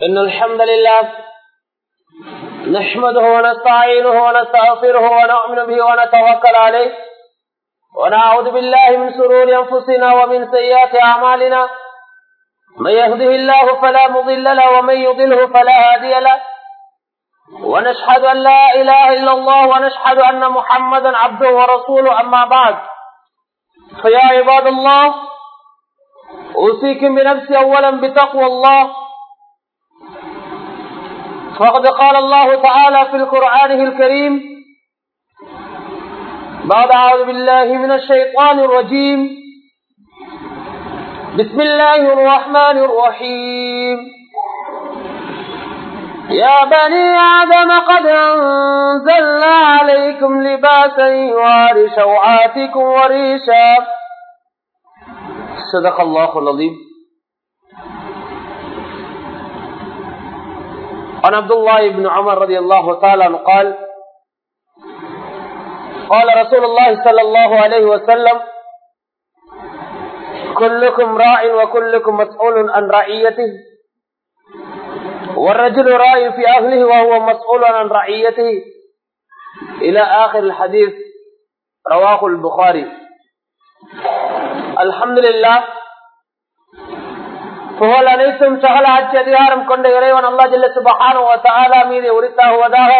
إن الحمد لله نحمده ونستعينه ونستغفره ونؤمن به ونتوكل عليه ونعوذ بالله من سرور أنفسنا ومن سيئات أعمالنا من يهده الله فلا مضل له ومن يضله فلا هادي له ونشهد أن لا إله إلا الله ونشهد أن محمدا عبده ورسوله أما بعد فيا عباد الله أوصيكم بنفسي أولا بتقوى الله فقد قال الله تعالى في القرآن الكريم بعد أعوذ بالله من الشيطان الرجيم بسم الله الرحمن الرحيم يا بني آدم قد أنزلنا عليكم لباسا يواري سوآتكم وريشا صدق الله العظيم عن عبد الله بن عمر رضي الله تعالى عنه قال قال رسول الله صلى الله عليه وسلم كلكم راع وكلكم مسؤول عن رعيته والرجل راع في أهله وهو مسؤول عن رعيته إلى آخر الحديث رواه البخاري الحمد لله புகழ் அனைத்தும் சகல ஆட்சி அதிகாரம் கொண்ட இறைவன் அல்லா ஜல்ல சுபஹான மீது உரித்தாகுவதாக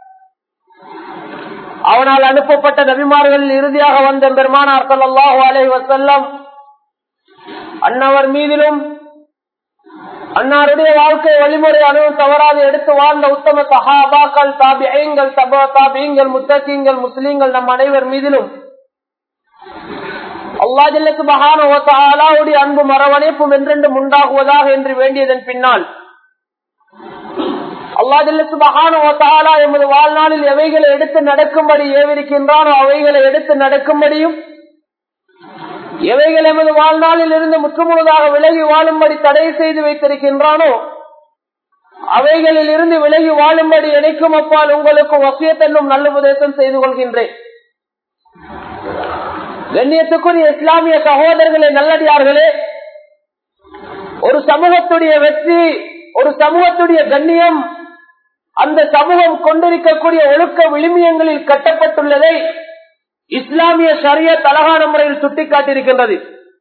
அவனால் அனுப்பப்பட்ட நபிமார்கள் இறுதியாக வந்த பெருமானார் சல்லாஹு அலை வசல்லம் அன்னவர் மீதிலும் அன்னாருடைய வாழ்க்கை வழிமுறை அணுவும் தவறாது எடுத்து வாழ்ந்த உத்தம சஹாபாக்கள் தாபியங்கள் தபா தாபியங்கள் முத்தகீங்கள் முஸ்லீம்கள் நம் அனைவர் மீதிலும் அல்லா ஜல்லுக்கு மகானுடைய அன்பு மரவணைப்பும் என்றென்றும் உண்டாகுவதாக என்று வேண்டியதன் பின்னால் அல்லா ஜல்லுக்கு மகானுவத்தாலா எமது வாழ்நாளில் எவைகளை எடுத்து நடக்கும்படி ஏவிருக்கின்றானோ அவைகளை எடுத்து நடக்கும்படியும் எவைகள் எமது வாழ்நாளில் இருந்து முற்றுமுழுதாக விலகி வாழும்படி தடை செய்து வைத்திருக்கின்றானோ அவைகளில் இருந்து விலகி வாழும்படி இணைக்கும் அப்பால் உங்களுக்கு வசியத்தென்னும் நல்ல உபதேசம் செய்து கொள்கின்றேன் கண்ணியத்துக்குரிய இஸ்லாமிய சகோதரர்களே நல்லடியார்களே ஒரு சமூகத்துடைய வெற்றி ஒரு சமூகத்துடைய கண்ணியம் அந்த சமூகம் கொண்டிருக்கக்கூடிய ஒழுக்க விளிமியங்களில் கட்டப்பட்டுள்ளதை இஸ்லாமிய சரிய தலகான முறையில் சுட்டிக்காட்டியிருக்கின்றது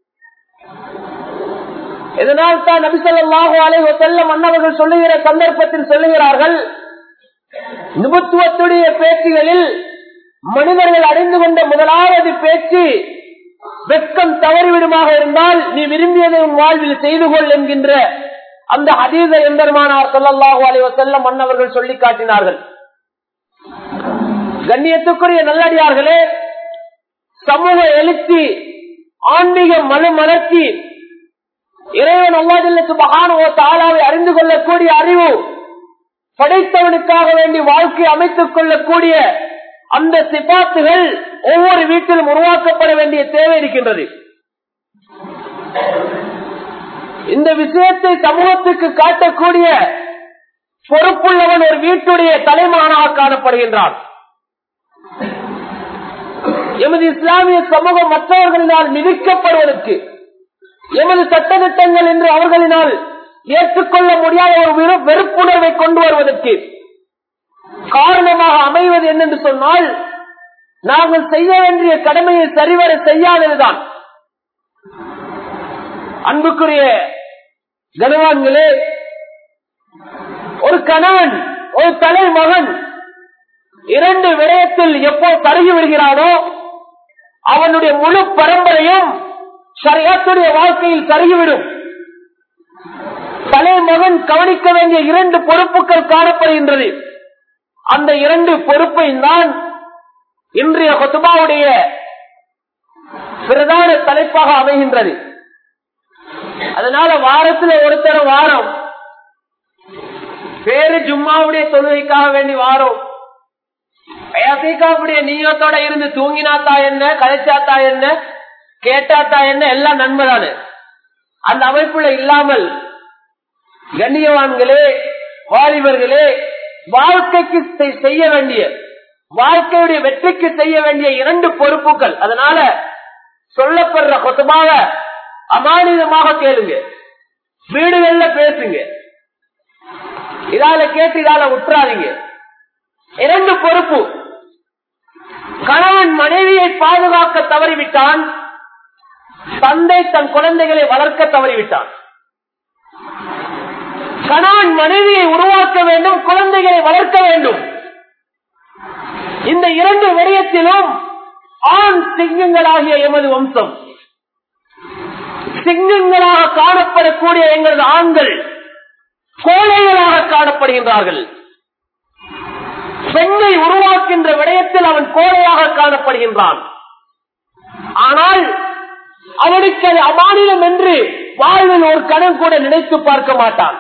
இதனால் தான் நபிசல்லாஹு அலை செல்ல மன்னவர்கள் சொல்லுகிற சந்தர்ப்பத்தில் சொல்லுகிறார்கள் நிபுத்துவத்துடைய பேச்சுகளில் மனிதர்கள் அறிந்து கொண்ட முதலாவது பேச்சு வெக்கம் தவறிவிடுமாக இருந்தால் நீ விரும்பியதை உன் வாழ்வில் செய்து கொள் என்கின்ற அந்த அதீத எம்பெருமானார் சொல்லல்லாஹு அலைவ செல்ல மன்னவர்கள் சொல்லி காட்டினார்கள் கண்ணியத்துக்குரிய நல்லடியார்களே சமூக எழுச்சி ஆன்மீக மனு மலர்ச்சி இறைவன் அல்லாதில்லத்து மகானுவ தாளாவை அறிந்து கொள்ளக்கூடிய அறிவு படைத்தவனுக்காக வேண்டி வாழ்க்கை அமைத்துக் கொள்ளக்கூடிய அந்த சிபாத்துகள் ஒவ்வொரு வீட்டிலும் உருவாக்கப்பட வேண்டிய தேவை இருக்கின்றது இந்த விஷயத்தை சமூகத்துக்கு காட்டக்கூடிய பொறுப்புள்ளவன் ஒரு வீட்டுடைய தலைமானாக காணப்படுகின்றான் எமது இஸ்லாமிய சமூகம் மற்றவர்களினால் மிதிக்கப்படுவதற்கு எமது சட்டத்திட்டங்கள் என்று அவர்களினால் ஏற்றுக்கொள்ள முடியாத ஒரு வெறுப்புணர்வை கொண்டு வருவதற்கு காரணமாக அமைவது என்னென்று சொன்னால் நாங்கள் செய்ய வேண்டிய கடமையை சரிவர செய்யாததுதான் அன்புக்குரிய கனவான்களே ஒரு கணவன் ஒரு தலைமகன் இரண்டு விடயத்தில் எப்போ தருகி விடுகிறானோ அவனுடைய முழு பரம்பரையும் சரியாத்துடைய வாழ்க்கையில் தருகிவிடும் தலைமகன் கவனிக்க வேண்டிய இரண்டு பொறுப்புகள் காணப்படுகின்றது அந்த இரண்டு பொறுப்பை தான் இன்றைய கொத்துபாவுடைய பிரதான தலைப்பாக அமைகின்றது அதனால வாரத்தில் ஒருத்தர் வாரம் பேரு ஜும்மாவுடைய தொழுகைக்காக வேண்டி வாரம் பேசிக்காவுடைய நீயத்தோட இருந்து தூங்கினாத்தா என்ன கலைச்சாத்தா என்ன கேட்டாத்தா என்ன எல்லாம் நன்மைதானே அந்த அமைப்புல இல்லாமல் கண்ணியவான்களே வாலிபர்களே வாழ்க்கைக்கு செய்ய வேண்டிய வாழ்க்கையுடைய வெற்றிக்கு செய்ய வேண்டிய இரண்டு பொறுப்புகள் அதனால சொல்லப்படுற கொத்தமாக அமானிதமாக கேளுங்க வீடுகள்ல பேசுங்க இதால கேட்டு இதால விட்டுறாதீங்க இரண்டு பொறுப்பு கணவன் மனைவியை பாதுகாக்க தவறிவிட்டான் தந்தை தன் குழந்தைகளை வளர்க்க தவறிவிட்டான் கணவன் மனைவியை உருவாக்க வேண்டும் குழந்தைகளை வளர்க்க வேண்டும் இந்த இரண்டு விடயத்திலும் ஆண் சிங்கங்களாகிய எமது வம்சம் சிங்கங்களாக காணப்படக்கூடிய எங்களது ஆண்கள் கோழைகளாக காணப்படுகின்றார்கள் பெண்ணை உருவாக்கின்ற விடயத்தில் அவன் கோழையாக காணப்படுகின்றான் ஆனால் அவனுக்கு அது அமானிலம் என்று வாழ்வில் ஒரு கணம் கூட நினைத்து பார்க்க மாட்டான்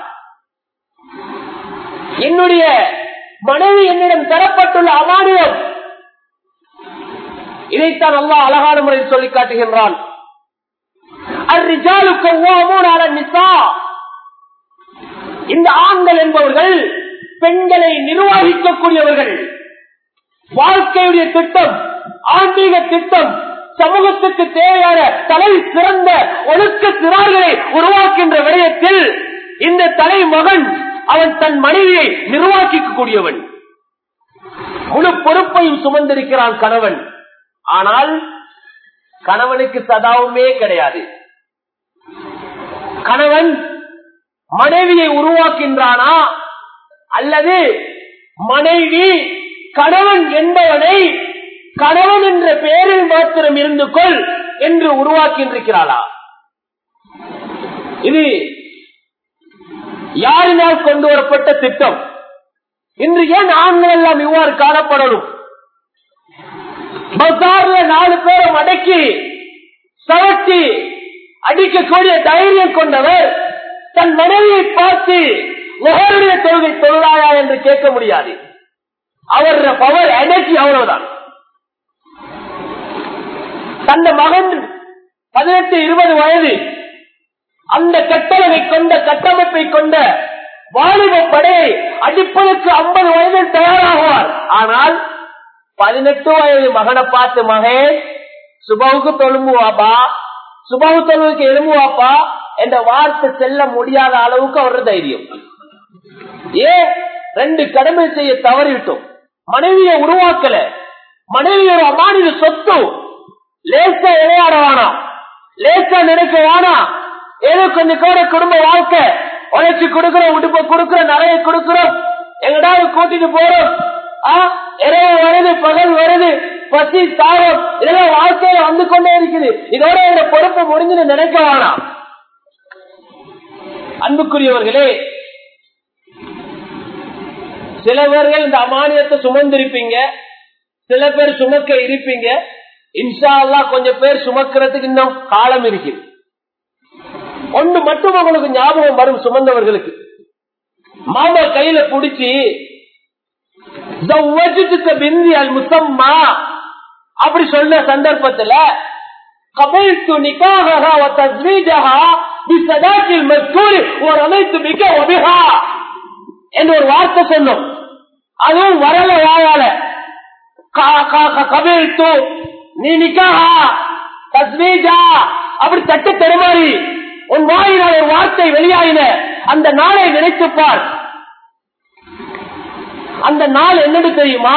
என்னுடைய மனைவி என்னிடம் தரப்பட்டுள்ள அமானியம் இதைத்தான் அல்லா அழகான முறையில் சொல்லி காட்டுகின்றான் இந்த ஆண்கள் என்பவர்கள் பெண்களை நிர்வகிக்கக்கூடியவர்கள் வாழ்க்கையுடைய திட்டம் ஆன்மீக திட்டம் சமூகத்துக்கு தேவையான தலை சிறந்த ஒழுக்க சிறார்களை உருவாக்கின்ற விடயத்தில் இந்த தலைமகன் அவன் தன் மனைவியை நிர்வாகிக்க கூடியவன் முழு பொறுப்பையும் சுமந்திருக்கிறான் கணவன் ஆனால் கணவனுக்கு சதாவுமே கிடையாது கணவன் மனைவியை உருவாக்கின்றானா அல்லது மனைவி கணவன் என்பவனை கணவன் என்ற பெயரில் மாத்திரம் இருந்து கொள் என்று உருவாக்கின்றிருக்கிறாளா இது யாரினால் கொண்டு வரப்பட்ட திட்டம் இன்று ஏன் ஆண்கள் எல்லாம் இவ்வாறு காணப்படணும் பசார்ல நாலு பேரும் அடக்கி சவட்டி அடிக்கக்கூடிய தைரியம் கொண்டவர் தன் மனைவியை பார்த்து முகருடைய தொழுகை தொழுதாயா என்று கேட்க முடியாது அவர் பவர் எனர்ஜி அவ்வளவுதான் தந்த மகன் பதினெட்டு இருபது வயது அந்த கட்டளவை கொண்ட கட்டமைப்பை கொண்ட வாலிப படையை அடிப்பதற்கு ஐம்பது வயதில் தயாராகுவார் ஆனால் பதினெட்டு வயது மகனை பார்த்து மகன் சுபவுக்கு தொழும்புவாப்பா சுபவு தொழுவுக்கு எழும்புவாப்பா என்ற வார்த்தை செல்ல முடியாத அளவுக்கு அவர் தைரியம் ஏ ரெண்டு கடமை செய்ய தவறிவிட்டோம் மனைவியை உருவாக்கல மனைவி ஒரு அமானித சொத்து லேசா விளையாட வேணாம் லேசா நினைக்க வேணாம் ஏதோ கொஞ்சம் கூட குடும்ப வாழ்க்கை உழைச்சு கொடுக்கிறோம் உடுப்ப கொடுக்கிறோம் நிறைய கொடுக்கிறோம் எங்கடாவது கூட்டிட்டு போறோம் இரவு வருது பகல் வருது பசி தாரம் இதெல்லாம் வாழ்க்கையில வந்து கொண்டே இருக்குது இதோட இந்த பொறுப்பு முடிஞ்சுன்னு நினைக்க வேணாம் அன்புக்குரியவர்களே சில பேர்கள் இந்த அமானியத்தை சுமந்திருப்பீங்க சில பேர் சுமக்க இருப்பீங்க இன்ஷா அல்லா கொஞ்சம் பேர் சுமக்கிறதுக்கு இன்னும் காலம் இருக்கு ஒன்று மட்டும் உங்களுக்கு ஞாபகம் வரும் சுமந்தவர்களுக்கு மாமா கையில புடிச்சு பிந்தி அல் முசம்மா அப்படி சொன்ன சந்தர்ப்பத்துல கபில்து நிக்காகா தஸ்மீஜஹா பிசதாக்கில் மஸ்கூர் ஒரு அமைத்து மிக ஒபிஹா என்று ஒரு வார்த்தை சொன்னோம் அதுவும் வரல வாயால கபில்து நீ நிக்காகா தஸ்மீஜா அப்படி தட்டு தருமாறி உன் வாயினால் ஒரு வார்த்தை வெளியாயின அந்த நாளை நினைத்துப்பார் அந்த நாள் என்னன்னு தெரியுமா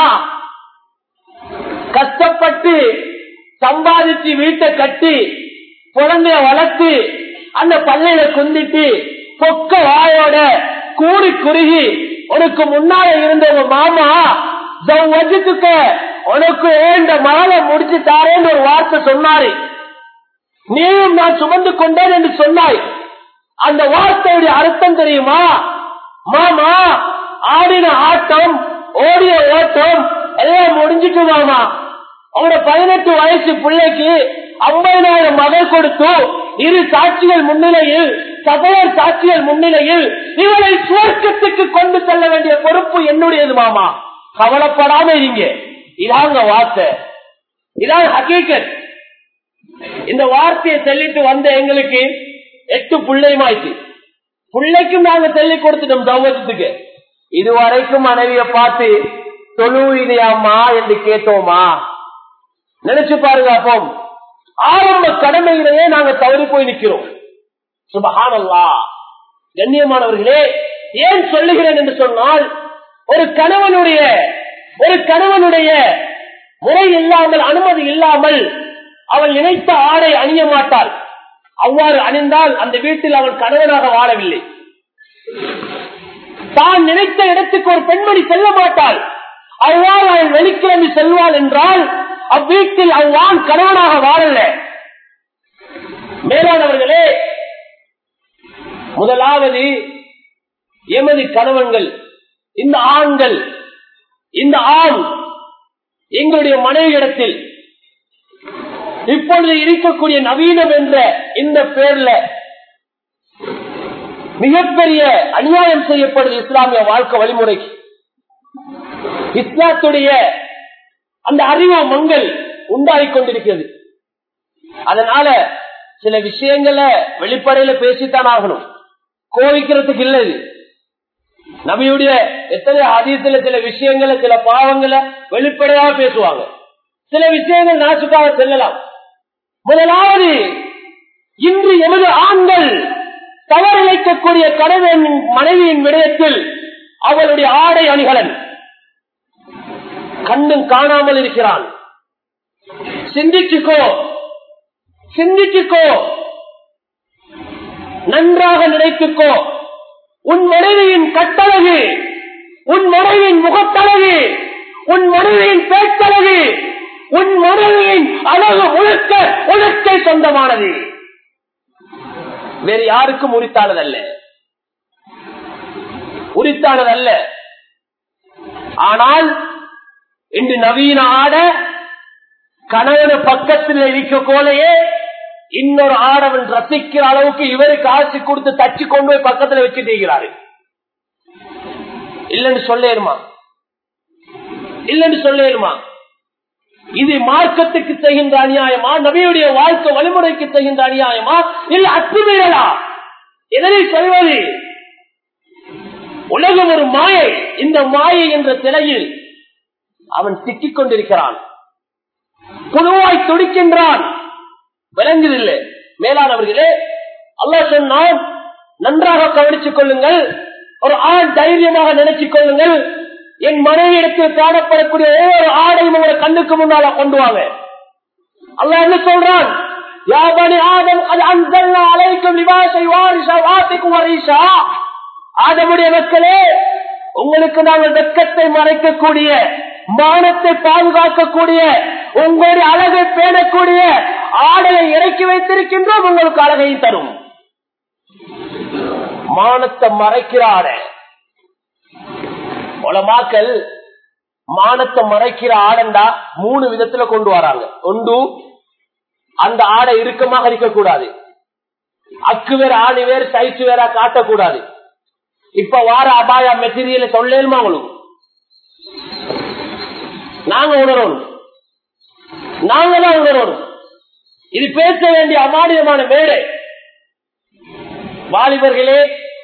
கஷ்டப்பட்டு சம்பாதிச்சு வீட்டை கட்டி குழந்தைய வளர்த்து அந்த பள்ளையில குந்திட்டு பொக்க வாயோட கூடி குறுகி உனக்கு முன்னால இருந்த உங்க மாமா வஜத்துக்க உனக்கு ஏண்ட மகளை முடிச்சு தாரேன்னு ஒரு வார்த்தை சொன்னாரு நீயும் நான் சுமந்து கொண்டேன் என்று சொன்னாய் அந்த வார்த்தையுடைய அர்த்தம் தெரியுமா மாமா ஆடின ஆட்டம் ஓடிய ஓட்டம் எல்லாம் முடிஞ்சிட்டு மாமா அவனோட பதினெட்டு வயசு பிள்ளைக்கு ஐம்பதாயிரம் மகள் கொடுத்து இரு சாட்சிகள் முன்னிலையில் சகோதர சாட்சிகள் முன்னிலையில் இவரை சுவர்க்கத்துக்கு கொண்டு செல்ல வேண்டிய பொறுப்பு என்னுடையது மாமா கவலைப்படாம இருங்க இதாங்க வார்த்தை இதான் ஹக்கீக்கத் இந்த வார்த்தையை சொல்லிட்டு வந்த எங்களுக்கு எட்டு பிள்ளைமாய்க்கு பிள்ளைக்கும் நாங்க சொல்லி கொடுத்துட்டோம் தௌவத்துக்கு இதுவரைக்கும் மனைவிய பார்த்து தொழுவினையாமா என்று கேட்டோமா நினைச்சு பாருங்க அப்போ ஆரம்ப கடமையிலேயே நாங்க தவறி போய் நிக்கிறோம் சுபஹானல்லா கண்ணியமானவர்களே ஏன் சொல்லுகிறேன் என்று சொன்னால் ஒரு கணவனுடைய ஒரு கணவனுடைய முறை இல்லாமல் அனுமதி இல்லாமல் அவள் நினைத்த ஆடை அணிய மாட்டாள் அவ்வாறு அணிந்தால் அந்த வீட்டில் அவள் கணவனாக வாழவில்லை தான் நினைத்த இடத்துக்கு ஒரு பெண்மணி செல்ல மாட்டாள் அவ்வாறு அவள் வெளிக்கிழமை செல்வாள் என்றால் அவ்வீட்டில் அவ்வான் கணவனாக வாழல மேலானவர்களே முதலாவது எமது கணவன்கள் இந்த ஆண்கள் இந்த ஆண் எங்களுடைய மனைவியிடத்தில் இப்பொழுது இருக்கக்கூடிய நவீனம் என்ற இந்த பேர்ல மிகப்பெரிய அநியாயம் செய்யப்படுது இஸ்லாமிய வாழ்க்கை வழிமுறைக்கு இஸ்லாத்துடைய அந்த அறிவு மங்கள் உண்டாகி கொண்டிருக்கிறது அதனால சில விஷயங்களை வெளிப்படையில பேசித்தான் ஆகணும் கோவிக்கிறதுக்கு இல்லை இது. நபியுடைய எத்தனை அதிகத்துல சில விஷயங்களை சில பாவங்களை வெளிப்படையாக பேசுவாங்க சில விஷயங்கள் நாசுக்காக செல்லலாம் முதலாவது இன்று எமது ஆண்கள் தவறிழைக்கக்கூடிய கணவன் மனைவியின் விடயத்தில் அவளுடைய ஆடை அணிகலன் கண்ணும் காணாமல் இருக்கிறான் சிந்திச்சுக்கோ சிந்திச்சுக்கோ நன்றாக நினைத்துக்கோ உன் மனைவியின் கட்டழகு உன் மனைவியின் முகத்தழகு உன் மனைவியின் பேச்சழகு உன் மனைவியின் அழகு முழுக்க உனக்கே சொந்தமானது வேறு யாருக்கும் உரித்தானதல்ல உரித்தானதல்ல ஆனால் இன்று நவீன ஆட கணவன பக்கத்தில் இருக்க போலையே இன்னொரு ஆடவன் ரசிக்கிற அளவுக்கு இவருக்கு ஆட்சி கொடுத்து தச்சு கொண்டு போய் பக்கத்துல வச்சுட்டு இருக்கிறாரு இல்லன்னு சொல்லேருமா இல்லன்னு சொல்லேருமா இது மார்க்கத்துக்கு செய்கின்ற அநியாயமா நபியுடைய வாழ்க்கை வழிமுறைக்கு செய்கின்ற அநியாயமா இல்ல அத்துமீறலா எதனை சொல்வது உலகம் ஒரு மாயை இந்த மாயை என்ற சிலையில் அவன் சிக்கிக் கொண்டிருக்கிறான் புழுவாய் துடிக்கின்றான் விளங்குதில்லை மேலானவர்களே அல்லாஹ் சொன்னான் நன்றாக கவனித்துக் கொள்ளுங்கள் ஒரு ஆண் தைரியமாக நினைச்சுக் கொள்ளுங்கள் என் மனைவியிடத்தில் காணப்படக்கூடிய ஒவ்வொரு ஆடையும் உங்களை கண்ணுக்கு முன்னால கொண்டு வாங்க அல்லாஹ் என்ன சொல்றான் யாபனி ஆதம் அது அன்சல்னா அலைக்கும் லிபாசை வாரிசா வாத்திக்கும் வரீசா ஆதமுடைய மக்களே உங்களுக்கு நாங்கள் வெக்கத்தை மறைக்கக்கூடிய மானத்தை பாதுகாக்கக்கூடிய உங்களுடைய அழகை பேணக்கூடிய ஆடையை இறக்கி வைத்திருக்கின்றோம் உங்களுக்கு அழகையும் தரும் மானத்தை மறைக்கிற ஆடை உலமாக்கள் மானத்தை மறைக்கிற ஆடண்டா மூணு விதத்துல கொண்டு வராங்க ஒன்று அந்த ஆடை இறுக்கமாக இருக்கக்கூடாது அக்கு வேற ஆணி வேறு சைஸ் வேற காட்டக்கூடாது இப்ப வார அபாயா மெட்டீரியல் சொல்லேருமா உங்களுக்கு நாங்க உணரணும் நாங்க தான் உணரணும் இது பேச வேண்டிய அமானியமான மேடை வாலிபர்களே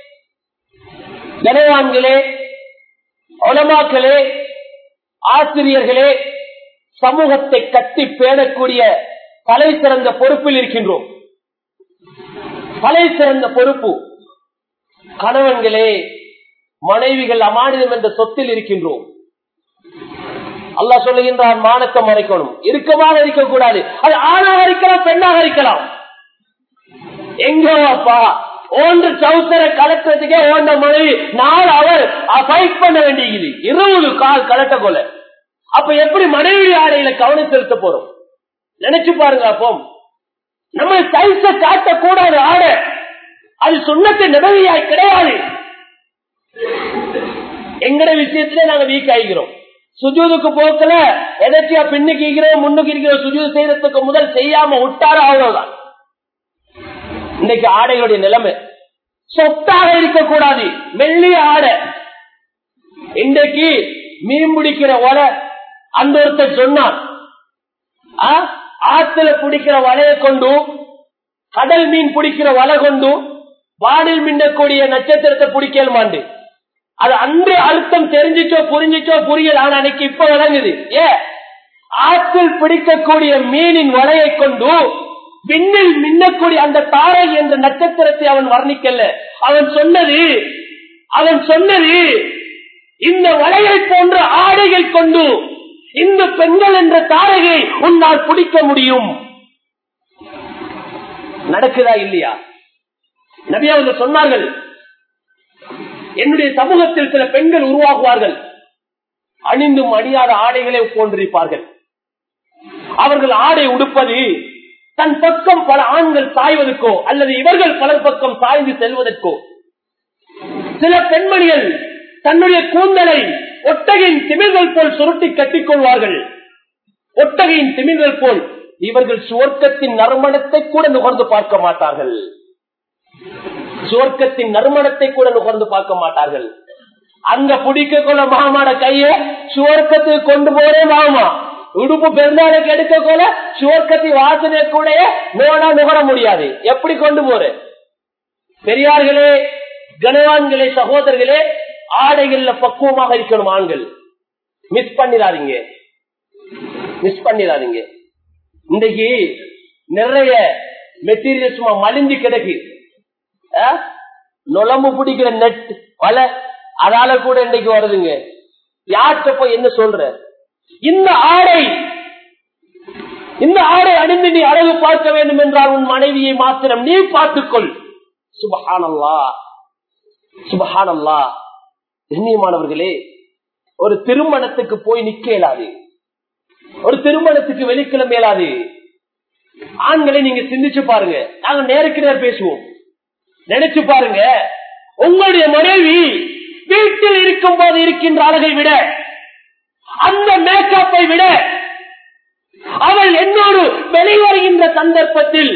கனவான்களே உலமாக்களே ஆசிரியர்களே சமூகத்தை கட்டி பேணக்கூடிய தலை சிறந்த பொறுப்பில் இருக்கின்றோம் தலை சிறந்த பொறுப்பு கணவன்களே மனைவிகள் அமானிதம் என்ற சொத்தில் இருக்கின்றோம் அல்லாஹ் சொல்லுகின்றான் மானத்தை மறைக்கணும் இறுக்கமாக இருக்கக்கூடாது அது ஆணாக இருக்கலாம் பெண்ணாக இருக்கலாம் எங்கப்பா ஒன்று சவுசரை கலக்கிறதுக்கே ஓண்ட மனைவி நாள் அவர் ஃபைட் பண்ண வேண்டியது இருபது கால் கலட்ட கொல அப்ப எப்படி மனைவி ஆடையில கவனம் செலுத்த போறோம் நினைச்சு பாருங்க அப்போ நம்ம சைஸ காட்டக்கூடாது ஆடை அது சுண்ணத்தை நிபதியாய் கிடையாது எங்கட விஷயத்திலே நாங்க வீக் ஆகிக்கிறோம் சுஜூதுக்கு போக்கல எதாச்சியா பின்னுக்கு இருக்கிறோம் முன்னுக்கு இருக்கிற சுஜூது செய்யறதுக்கு முதல் செய்யாம விட்டார அவ்வளவுதான் இன்னைக்கு ஆடைகளுடைய நிலைமை சொத்தாக இருக்கக்கூடாது மெல்லிய ஆடை இன்றைக்கு மீன் பிடிக்கிற ஒலை அந்த ஒருத்தர் சொன்னான் ஆ, ஆத்துல பிடிக்கிற வலையை கொண்டு கடல் மீன் பிடிக்கிற வலை கொண்டு வானில் மின்னக்கூடிய நட்சத்திரத்தை பிடிக்கலுமாண்டு அது அன்று அர்த்தம் தெரிஞ்சிச்சோ புரிஞ்சிச்சோ புரியல ஆனா அன்னைக்கு இப்ப விளங்குது ஏ ஆற்றில் பிடிக்கக்கூடிய மீனின் வலையை கொண்டு விண்ணில் மின்னக்கூடிய அந்த தாரை என்ற நட்சத்திரத்தை அவன் வர்ணிக்கல அவன் சொன்னது அவன் சொன்னது இந்த வலையை போன்ற ஆடைகள் கொண்டு இந்த பெண்கள் என்ற தாரகை உன்னால் பிடிக்க முடியும் நடக்குதா இல்லையா நபி அவர்கள் சொன்னார்கள் என்னுடைய சமூகத்தில் சில பெண்கள் உருவாகுவார்கள் அணிந்தும் அணியாத ஆடைகளை போன்றிருப்பார்கள் அவர்கள் ஆடை உடுப்பது தன் பக்கம் பல ஆண்கள் சாய்வதற்கோ அல்லது இவர்கள் பலர் பக்கம் சாய்ந்து செல்வதற்கோ சில பெண்மணிகள் தன்னுடைய கூந்தலை ஒட்டகையின் திமிழ்கள் போல் சுருட்டி கட்டிக் கொள்வார்கள் ஒட்டகையின் திமிழ்கள் போல் இவர்கள் சுவர்க்கத்தின் நறுமணத்தை கூட நுகர்ந்து பார்க்க மாட்டார்கள் சுவர்க்கத்தின் நறுமணத்தை கூட நுகர்ந்து பார்க்க மாட்டார்கள் அங்க பிடிக்க கொள்ள மாமாட கைய சுவர்க்கத்துக்கு கொண்டு போறே மாமா உடுப்பு பெருந்தாளுக்கு எடுக்க கொள்ள சுவர்க்கத்தின் வாசனை கூட நோனா நுகர முடியாது எப்படி கொண்டு போற பெரியார்களே கனவான்களே சகோதரர்களே ஆடைகள்ல பக்குவமாக இருக்கணும் ஆண்கள் மிஸ் பண்ணிடாதீங்க மிஸ் பண்ணிடாதீங்க இன்றைக்கு நிறைய மெட்டீரியல் சும்மா மலிஞ்சு கிடக்கு ஆ? நுழம்பு பிடிக்கிற நெட் வலை அதால கூட இன்னைக்கு வருதுங்க யார்கிட்ட போய் என்ன சொல்ற இந்த ஆடை இந்த ஆடை அணிந்து நீ அழகு பார்க்க வேண்டும் என்றால் உன் மனைவியை மாத்திரம் நீ பார்த்துக்கொள் சுபஹானல்லா சுபஹானல்லா கண்ணியமானவர்களே ஒரு திருமணத்துக்கு போய் நிக்க இயலாது ஒரு திருமணத்துக்கு வெளிக்கிழமை இயலாது ஆண்களை நீங்க சிந்திச்சு பாருங்க நாங்க நேருக்கு நேர் பேசுவோம் நினைச்சு பாருங்க உங்களுடைய மனைவி வீட்டில் இருக்கும் போது இருக்கின்ற அழகை விட அந்த மேக்கப்பை விட அவள் என்னோடு வெளிவருகின்ற சந்தர்ப்பத்தில்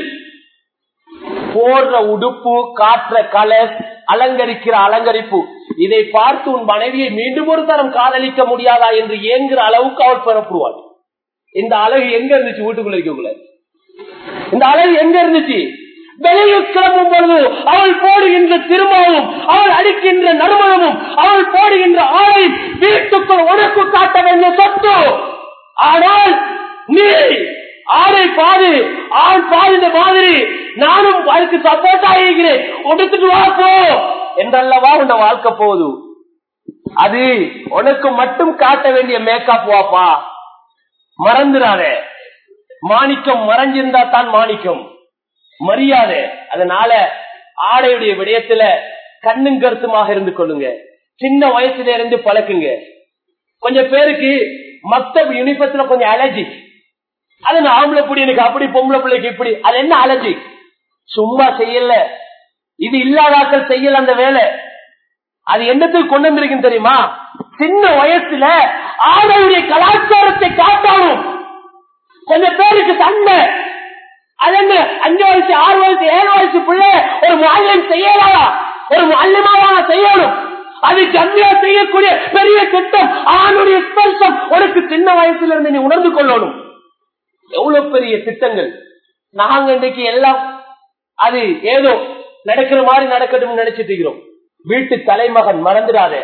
போடுற உடுப்பு காற்ற கலர் அலங்கரிக்கிற அலங்கரிப்பு இதை பார்த்து உன் மனைவியை மீண்டும் ஒரு தரம் காதலிக்க முடியாதா என்று ஏங்குற அளவுக்கு அவள் பெறப்படுவாள் இந்த அழகு எங்க இருந்துச்சு வீட்டுக்குள்ள இருக்கக்குள்ள இந்த அழகு எங்க இருந்துச்சு வெளியில் கிளம்பும் பொழுது அவள் போடுகின்ற திரும்பவும் அவள் அடிக்கின்ற நறுமணமும் அவள் போடுகின்ற ஆளை வீட்டுக்குள் உனக்கு காட்ட வேண்டிய சொத்து ஆனால் நீ ஆடை பாது ஆள் பாதிந்த மாதிரி நானும் அதுக்கு சப்போர்ட் ஆகிறேன் உடுத்துட்டு வா போ என்றல்லவா உன்ன வாழ்க்கை போகுது அது உனக்கு மட்டும் காட்ட வேண்டிய மேக்கப் வாப்பா மறந்துடாதே மாணிக்கம் மறைஞ்சிருந்தா தான் மாணிக்கம் மரியாதை அதனால ஆடையுடைய விடயத்துல கண்ணும் கருத்துமாக இருந்து கொள்ளுங்க சின்ன வயசுல இருந்து பழக்குங்க கொஞ்சம் பேருக்கு மக்தப் யூனிஃபத்துல கொஞ்சம் அலர்ஜி அது நான் ஆம்பளை பிடி எனக்கு அப்படி பொம்பளை பிள்ளைக்கு இப்படி அது என்ன அலர்ஜி சும்மா செய்யல இது இல்லாதாக்கள் செய்யல அந்த வேலை அது என்னத்துக்கு கொண்டு வந்திருக்குன்னு தெரியுமா சின்ன வயசுல ஆடையுடைய கலாச்சாரத்தை காட்டாலும் கொஞ்சம் பேருக்கு சண்டை அது என்ன அஞ்சு வயசு ஆறு வயசு ஏழு வயசு பிள்ளை ஒரு மாநிலம் செய்யலாம் ஒரு மாநிலமாக செய்யணும் அது கம்மியா செய்யக்கூடிய பெரிய திட்டம் ஆணுடைய ஸ்பர்சம் உனக்கு சின்ன வயசுல இருந்து நீ உணர்ந்து கொள்ளணும் எவ்வளவு பெரிய திட்டங்கள் நாங்க இன்னைக்கு எல்லாம் அது ஏதோ நடக்கிற மாதிரி நடக்கட்டும் நினைச்சிட்டு இருக்கிறோம் வீட்டு தலைமகன் மறந்துடாத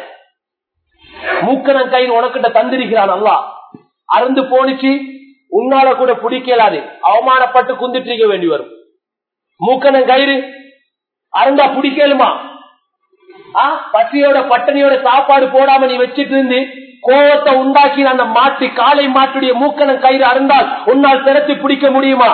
மூக்கணம் கையில் உனக்கிட்ட தந்திருக்கிறான் அல்லா அறந்து போனிச்சு உன்னால கூட பிடிக்கலாது அவமானப்பட்டு குந்திட்டு இருக்க வேண்டி வரும் மூக்கணம் கயிறு அறந்தா பிடிக்கலுமா பசியோட பட்டணியோட சாப்பாடு போடாம நீ வச்சிட்டு இருந்து கோவத்தை உண்டாக்கி அந்த மாட்டு காலை மாட்டுடைய மூக்கணம் கயிறு அருந்தால் உன்னால் திறத்தி பிடிக்க முடியுமா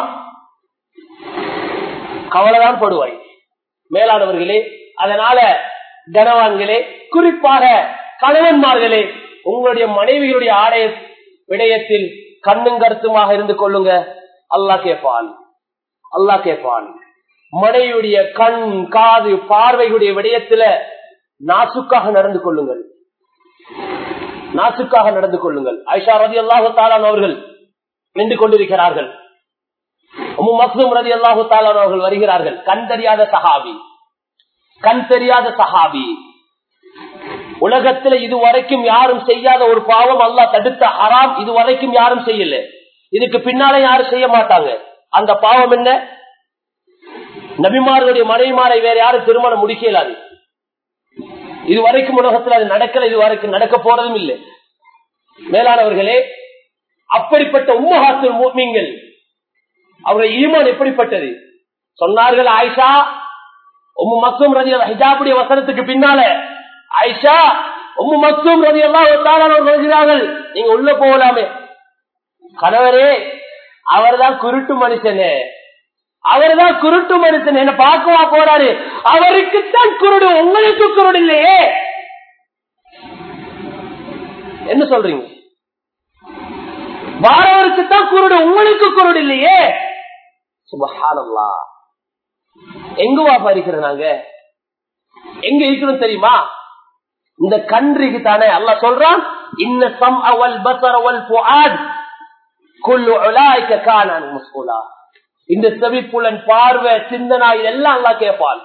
கவலைதான் படுவாய் மேலானவர்களே அதனால கனவான்களே குறிப்பாக கணவன்மார்களே உங்களுடைய மனைவிகளுடைய ஆடைய விடயத்தில் கண்ணும் கருத்துமாக இருந்து கொள்ளுங்க அல்லா கேட்பான் அல்லா கேட்பான் மனைவியுடைய கண் காது பார்வைகளுடைய விடயத்துல நாசுக்காக நடந்து கொள்ளுங்கள் நாசுக்காக நடந்து கொள்ளுங்கள் ஐஷா ரதி அல்லாஹு தாலான் அவர்கள் நின்று கொண்டிருக்கிறார்கள் மக்சூம் ரதி அல்லாஹு தாலான் அவர்கள் வருகிறார்கள் கண் தெரியாத சஹாபி கண் தெரியாத சஹாபி உலகத்துல இதுவரைக்கும் யாரும் செய்யாத ஒரு பாவம் அல்லா தடுத்த ஹராம் இதுவரைக்கும் யாரும் செய்யல இதுக்கு பின்னாலே யாரும் செய்ய மாட்டாங்க அந்த பாவம் என்ன நபிமார்களுடைய மனைவிமாரை வேற யாரும் திருமணம் முடிக்கலாது இதுவரைக்கும் உலகத்தில் அது நடக்கல இதுவரைக்கும் நடக்க போறதும் இல்லை மேலானவர்களே அப்படிப்பட்ட உம்மகாசல் மூமிங்கள் அவருடைய ஈமான் எப்படிப்பட்டது சொன்னார்கள் ஆயிஷா உம்மு மக்கும் ரதி ஹிஜாபுடைய வசனத்துக்கு பின்னால ஆயிஷா உம்மு மக்தும் ரவி எல்லாம் வருகிறார்கள் நீங்க உள்ள போகலாமே கணவரே அவர்தான் குருட்டு மனுஷனே அவர்தான் குருட்டு மனுஷன் என்ன பார்க்கவா போறாரு அவருக்குத்தான் குருடு உங்களுக்கு குருடு இல்லையே என்ன சொல்றீங்க வாரவருக்கு தான் குருடு உங்களுக்கு குருடு இல்லையே சுபஹானல்லா எங்க வாப்பா இருக்கிற நாங்க எங்க இருக்கிறோம் தெரியுமா இந்த கன்றிக்கு தானே அல்ல சொல்றான் இன்ன சம் அவல் பசர் அவல் புஆத் குல்லு உலாய்க்க கானான் முஸ்குலா இந்த செவிப்புலன் பார்வை சிந்தனா இதெல்லாம் அல்லா கேட்பான்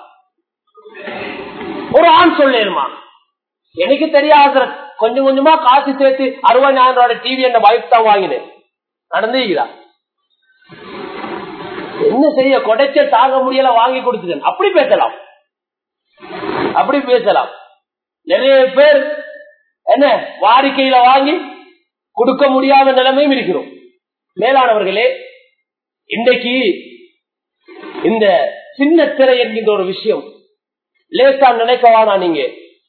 ஒரு ஆண் சொல்லிருமா எனக்கு தெரியாத கொஞ்சம் கொஞ்சமா காசு சேர்த்து அறுபதாயிரம் ரூபாய் டிவி என்ன பைக் தான் வாங்கினேன் நடந்துக்கிறா என்ன செய்ய கொடைச்ச தாங்க முடியல வாங்கி கொடுத்துட்டேன் அப்படி பேசலாம் அப்படி பேசலாம் நிறைய பேர் என்ன வாடிக்கையில வாங்கி கொடுக்க முடியாத நிலைமையும் இருக்கிறோம் மேலானவர்களே இன்றைக்கு இந்த சின்ன திரை என்கின்ற ஒரு விஷயம் லேசா நினைக்க வேணாம் நீங்க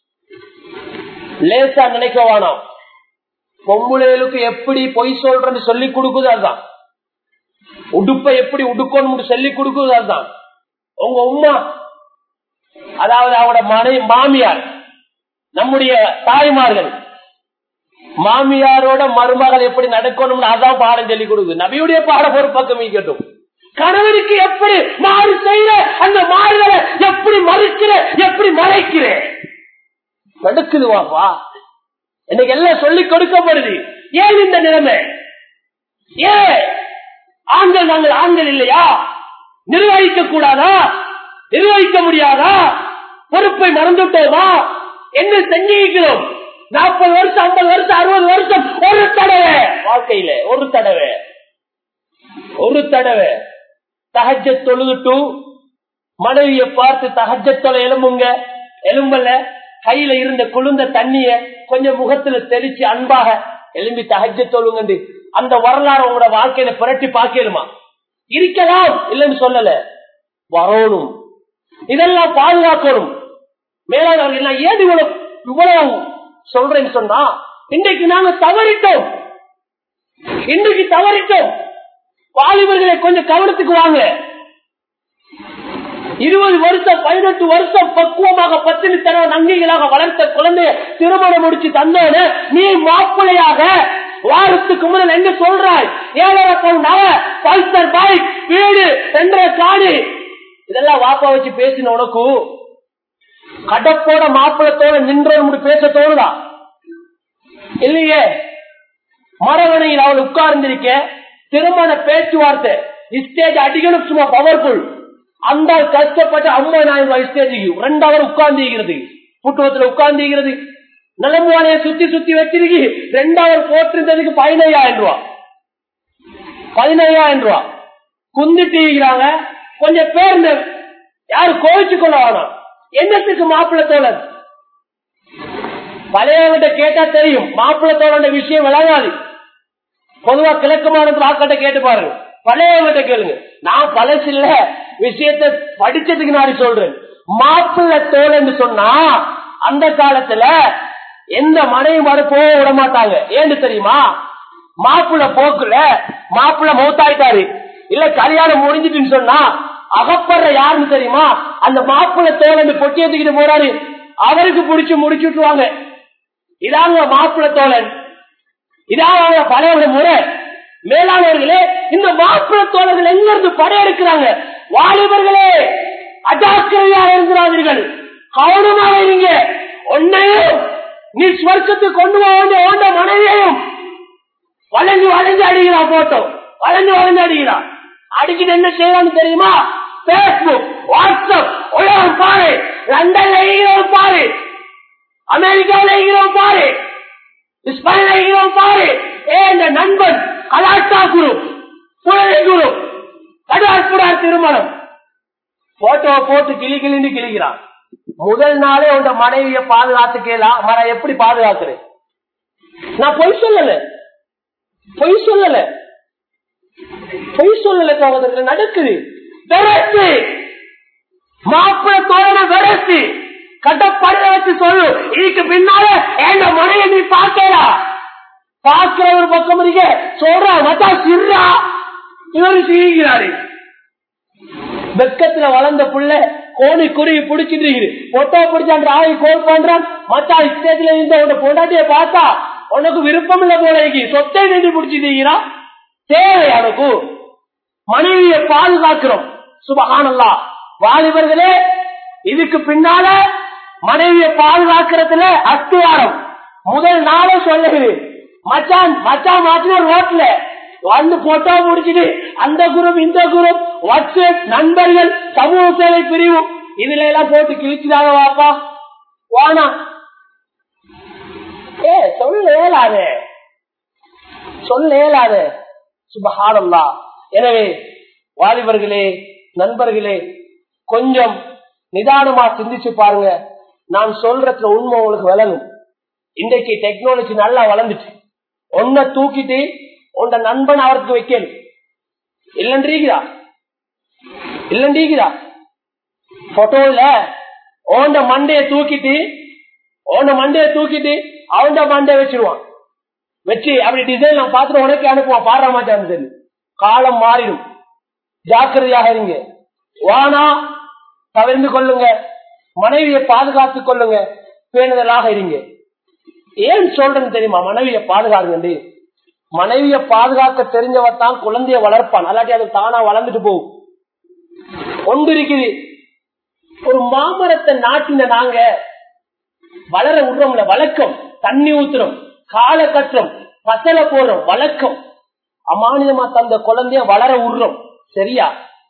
லேசா நினைக்க வேணாம் பொம்புளைகளுக்கு எப்படி பொய் சொல்றன்னு சொல்லி கொடுக்குது அதுதான் உடுப்பை எப்படி உடுக்கணும்னு சொல்லி கொடுக்குது அதுதான் உங்க உமா அதாவது அவட மனை மாமியார் நம்முடைய தாய்மார்கள் மாமியாரோட மருமகள் எப்படி நடக்கணும்னு அதான் பாடம் சொல்லி கொடுக்குது நபியுடைய பாடம் ஒரு பக்கம் இருக்கட்டும் கணவனுக்கு எப்படி மாறு செய்யற அந்த மாறுதலை எப்படி மறுக்கிற எப்படி மறைக்கிற நடக்குது வாப்பா எனக்கு எல்லாம் சொல்லி கொடுக்கப்படுது ஏன் இந்த நிலைமை ஏன் ஆண்கள் நாங்கள் ஆண்கள் இல்லையா நிர்வகிக்க கூடாதா நிர்வகிக்க முடியாதா பொறுப்பை மறந்துட்டோமா என்ன செஞ்சிருக்கிறோம் நாற்பது வருஷம் ஐம்பது வருஷம் அறுபது வருஷம் ஒரு தடவை வாழ்க்கையில ஒரு தடவை ஒரு தடவை தகஜ தொழுதுட்டு மனைவியை பார்த்து தகஜ தொலை எலும்புங்க எலும்பல கையில இருந்த குளிர்ந்த தண்ணிய கொஞ்சம் முகத்துல தெளிச்சு அன்பாக எலும்பி தகஜ தொழுங்க அந்த வரலாறு உங்களோட வாழ்க்கையில புரட்டி பார்க்கலுமா இருக்கலாம் இல்லைன்னு சொல்லல வரணும் இதெல்லாம் பாதுகாக்கணும் மேலாளர்கள் நான் ஏன் இவ்வளவு இவ்வளவு சொல்றேன்னு சொன்னா இன்றைக்கு நாங்க தவறிட்டோம் இன்றைக்கு தவறிட்டோம் வாலிபர்களை கொஞ்சம் கவனத்துக்கு வாங்க இருபது வருஷம் பதினெட்டு வருஷம் பக்குவமாக பத்தினி தர நங்கைகளாக வளர்த்த குழந்தைய திருமணம் முடிச்சு தந்தோட நீ மாப்பிள்ளையாக வாரத்துக்கு முதல் என்ன சொல்றாய் ஏழரை பவுன் நகை பல்சர் பைக் வீடு என்ற காணி இதெல்லாம் வாப்பா வச்சு பேசின உனக்கு கடப்போட மாப்பிளத்தோட நின்று பேச தோணுதா இல்லையே மரவணையில் அவள் உட்கார்ந்திருக்க திருமண பேச்சுவார்த்தை ஸ்டேஜ் அடிக்கணும் சும்மா பவர்ஃபுல் அந்த கஷ்டப்பட்டு ஐம்பதாயிரம் ரூபாய் ஸ்டேஜுக்கு ரெண்டு அவர் உட்கார்ந்து புட்டுவத்துல உட்கார்ந்து நிலம்புவானைய சுத்தி சுத்தி வச்சிருக்கு ரெண்டாவது போட்டிருந்ததுக்கு பதினையாயிரம் ரூபா பதினையாயிரம் ரூபா குந்திட்டு கொஞ்சம் பேர் இந்த யாரு கோவிச்சு கொள்ள வேணாம் என்னத்துக்கு மாப்பிள்ள தோழர் பழையவங்கிட்ட கேட்டா தெரியும் மாப்பிள்ள தோழர் விஷயம் விளங்காது பொதுவா கிழக்கு மாநிலத்தில் ஆட்கிட்ட கேட்டு பாருங்க பழையவங்கிட்ட கேளுங்க நான் பழசில்ல விஷயத்த படிச்சதுக்கு நான் சொல்றேன் மாப்பிள்ள தோழன்னு சொன்னா அந்த காலத்துல எந்த மனைவி மாதிரி போக விட மாட்டாங்க ஏன்னு தெரியுமா மாப்பிள்ள போக்குல மாப்பிள்ள மௌத்தாயிட்டாரு இல்ல கல்யாணம் முடிஞ்சிட்டுன்னு சொன்னா அகப்படுற யாருன்னு தெரியுமா அந்த மாப்பிள்ள தோழன் பொட்டி எடுத்துக்கிட்டு போறாரு அவருக்கு பிடிச்சு முடிச்சு விட்டுருவாங்க இதாங்க மாப்பிள்ள தோழன் இதான் அவங்க பழைய முறை மேலானவர்களே இந்த மாப்பிள்ள தோழர்கள் எங்க இருந்து படையெடுக்கிறாங்க வாலிபர்களே அஜாக்கிரதையா இருக்கிறார்கள் கவனமாக இருங்க ஒன்னையும் நீ ஸ்வர்க்கத்துக்கு கொண்டு போக வேண்டிய ஓண்ட மனைவியையும் வளைஞ்சு வளைஞ்சு அடிக்கிறான் போட்டோம் வளைஞ்சு வளைஞ்சு அடிக்கிறான் அடிக்கிட்டு என்ன செய்யறான்னு தெரியுமா பேஸ்புக் வாட்ஸ்அப் உலகம் பாரு லண்டன்ல இருக்கிறவன் பாரு அமெரிக்காவில் இருக்கிறவன் பாரு ஸ்பெயின்ல இருக்கிறவன் பாரு ஏ இந்த நண்பன் கலாட்டா குரு புழலை குரு கடார் புடார் திருமணம் போட்டோ போட்டு கிளி கிளின்னு கிளிக்கிறான் முதல் நாளே உங்க மனைவிய பாதுகாத்துக்கலாம் மர எப்படி பாதுகாக்கிறேன் நான் பொய் சொல்லல பொய் சொல்லல பொய் சொல்லல சகோதரர்கள் நடக்குது விரட்டு மாப்பிள்ள தோழன விரட்டு கட்டப்படுத வச்சு சொல்லு இதுக்கு பின்னால எங்க மனைவி நீ பார்க்கலா பார்க்கிற ஒரு பக்கம் இருக்க சொல்றா மச்சா சிர்ரா இவரு செய்கிறாரு வெக்கத்துல வளர்ந்த புள்ள கோணி குருவி பிடிச்சிட்டு இருக்குது பொட்டோ பிடிச்சான் ஆகி கோல் பண்றான் மச்சா இஷ்டத்துல இருந்த உன்னை பொண்டாட்டிய பார்த்தா உனக்கு விருப்பம் இல்ல போல இருக்கு சொத்தை நின்று பிடிச்சிட்டு தேவை அவனுக்கு மனைவியை பாதுகாக்கிறோம் சுபகானல்லா வாலிபர்களே இதுக்கு பின்னால மனைவியை பாதுகாக்கிறதுல அஸ்திவாரம் முதல் நாளே சொல்லுது மச்சான் மச்சான் மாற்றின ரோட்ல வந்து போட்டோ முடிச்சுட்டு அந்த குரூப் இந்த குரூப் வாட்ஸ்அப் நண்பர்கள் சமூக சேவை பிரிவு இதுல எல்லாம் போட்டு கிழிச்சுதாங்க வாப்பா வானா ஏ சொல்ல இயலாதே சொல்ல இயலாதே சுபஹானல்லா எனவே வாலிபர்களே நண்பர்களே கொஞ்சம் நிதானமா சிந்திச்சு பாருங்க நான் சொல்றதுல உண்மை உங்களுக்கு விளங்கும் இன்றைக்கு டெக்னாலஜி நல்லா வளர்ந்துச்சு ஒன்ன தூக்கிட்டு உண்ட நண்பன் அவருக்கு வைக்கணும் இல்லன்றீங்களா இல்லன்றீங்களா போட்டோல ஓண்ட மண்டைய தூக்கிட்டு ஓண்ட மண்டைய தூக்கிட்டு அவன் மண்டைய வச்சிருவான் வச்சு அப்படி டிசைன் நான் பார்த்துட்டு உனக்கு அனுப்புவான் பாடுற மாட்டான்னு சரி காலம் மாறிடும் ஜாக்கிரதையாக இருங்க வானா தவிர்ந்து கொள்ளுங்க மனைவியை பாதுகாத்துக் கொள்ளுங்க பேணுதலாக இருங்க ஏன் சொல்றேன்னு தெரியுமா மனைவியை பாதுகாருங்க மனைவியை பாதுகாக்க தெரிஞ்சவத்தான் குழந்தைய வளர்ப்பான் அல்லாட்டி அது தானா வளர்ந்துட்டு போகும் ஒன்று இருக்குது ஒரு மாமரத்தை நாட்டின நாங்க வளர விடுறோம்ல வழக்கம் தண்ணி ஊத்துறோம் காலை கட்டுறோம் பசலை போடுறோம் வழக்கம் அமானியமா தந்த குழந்தைய வளர விடுறோம் சரியா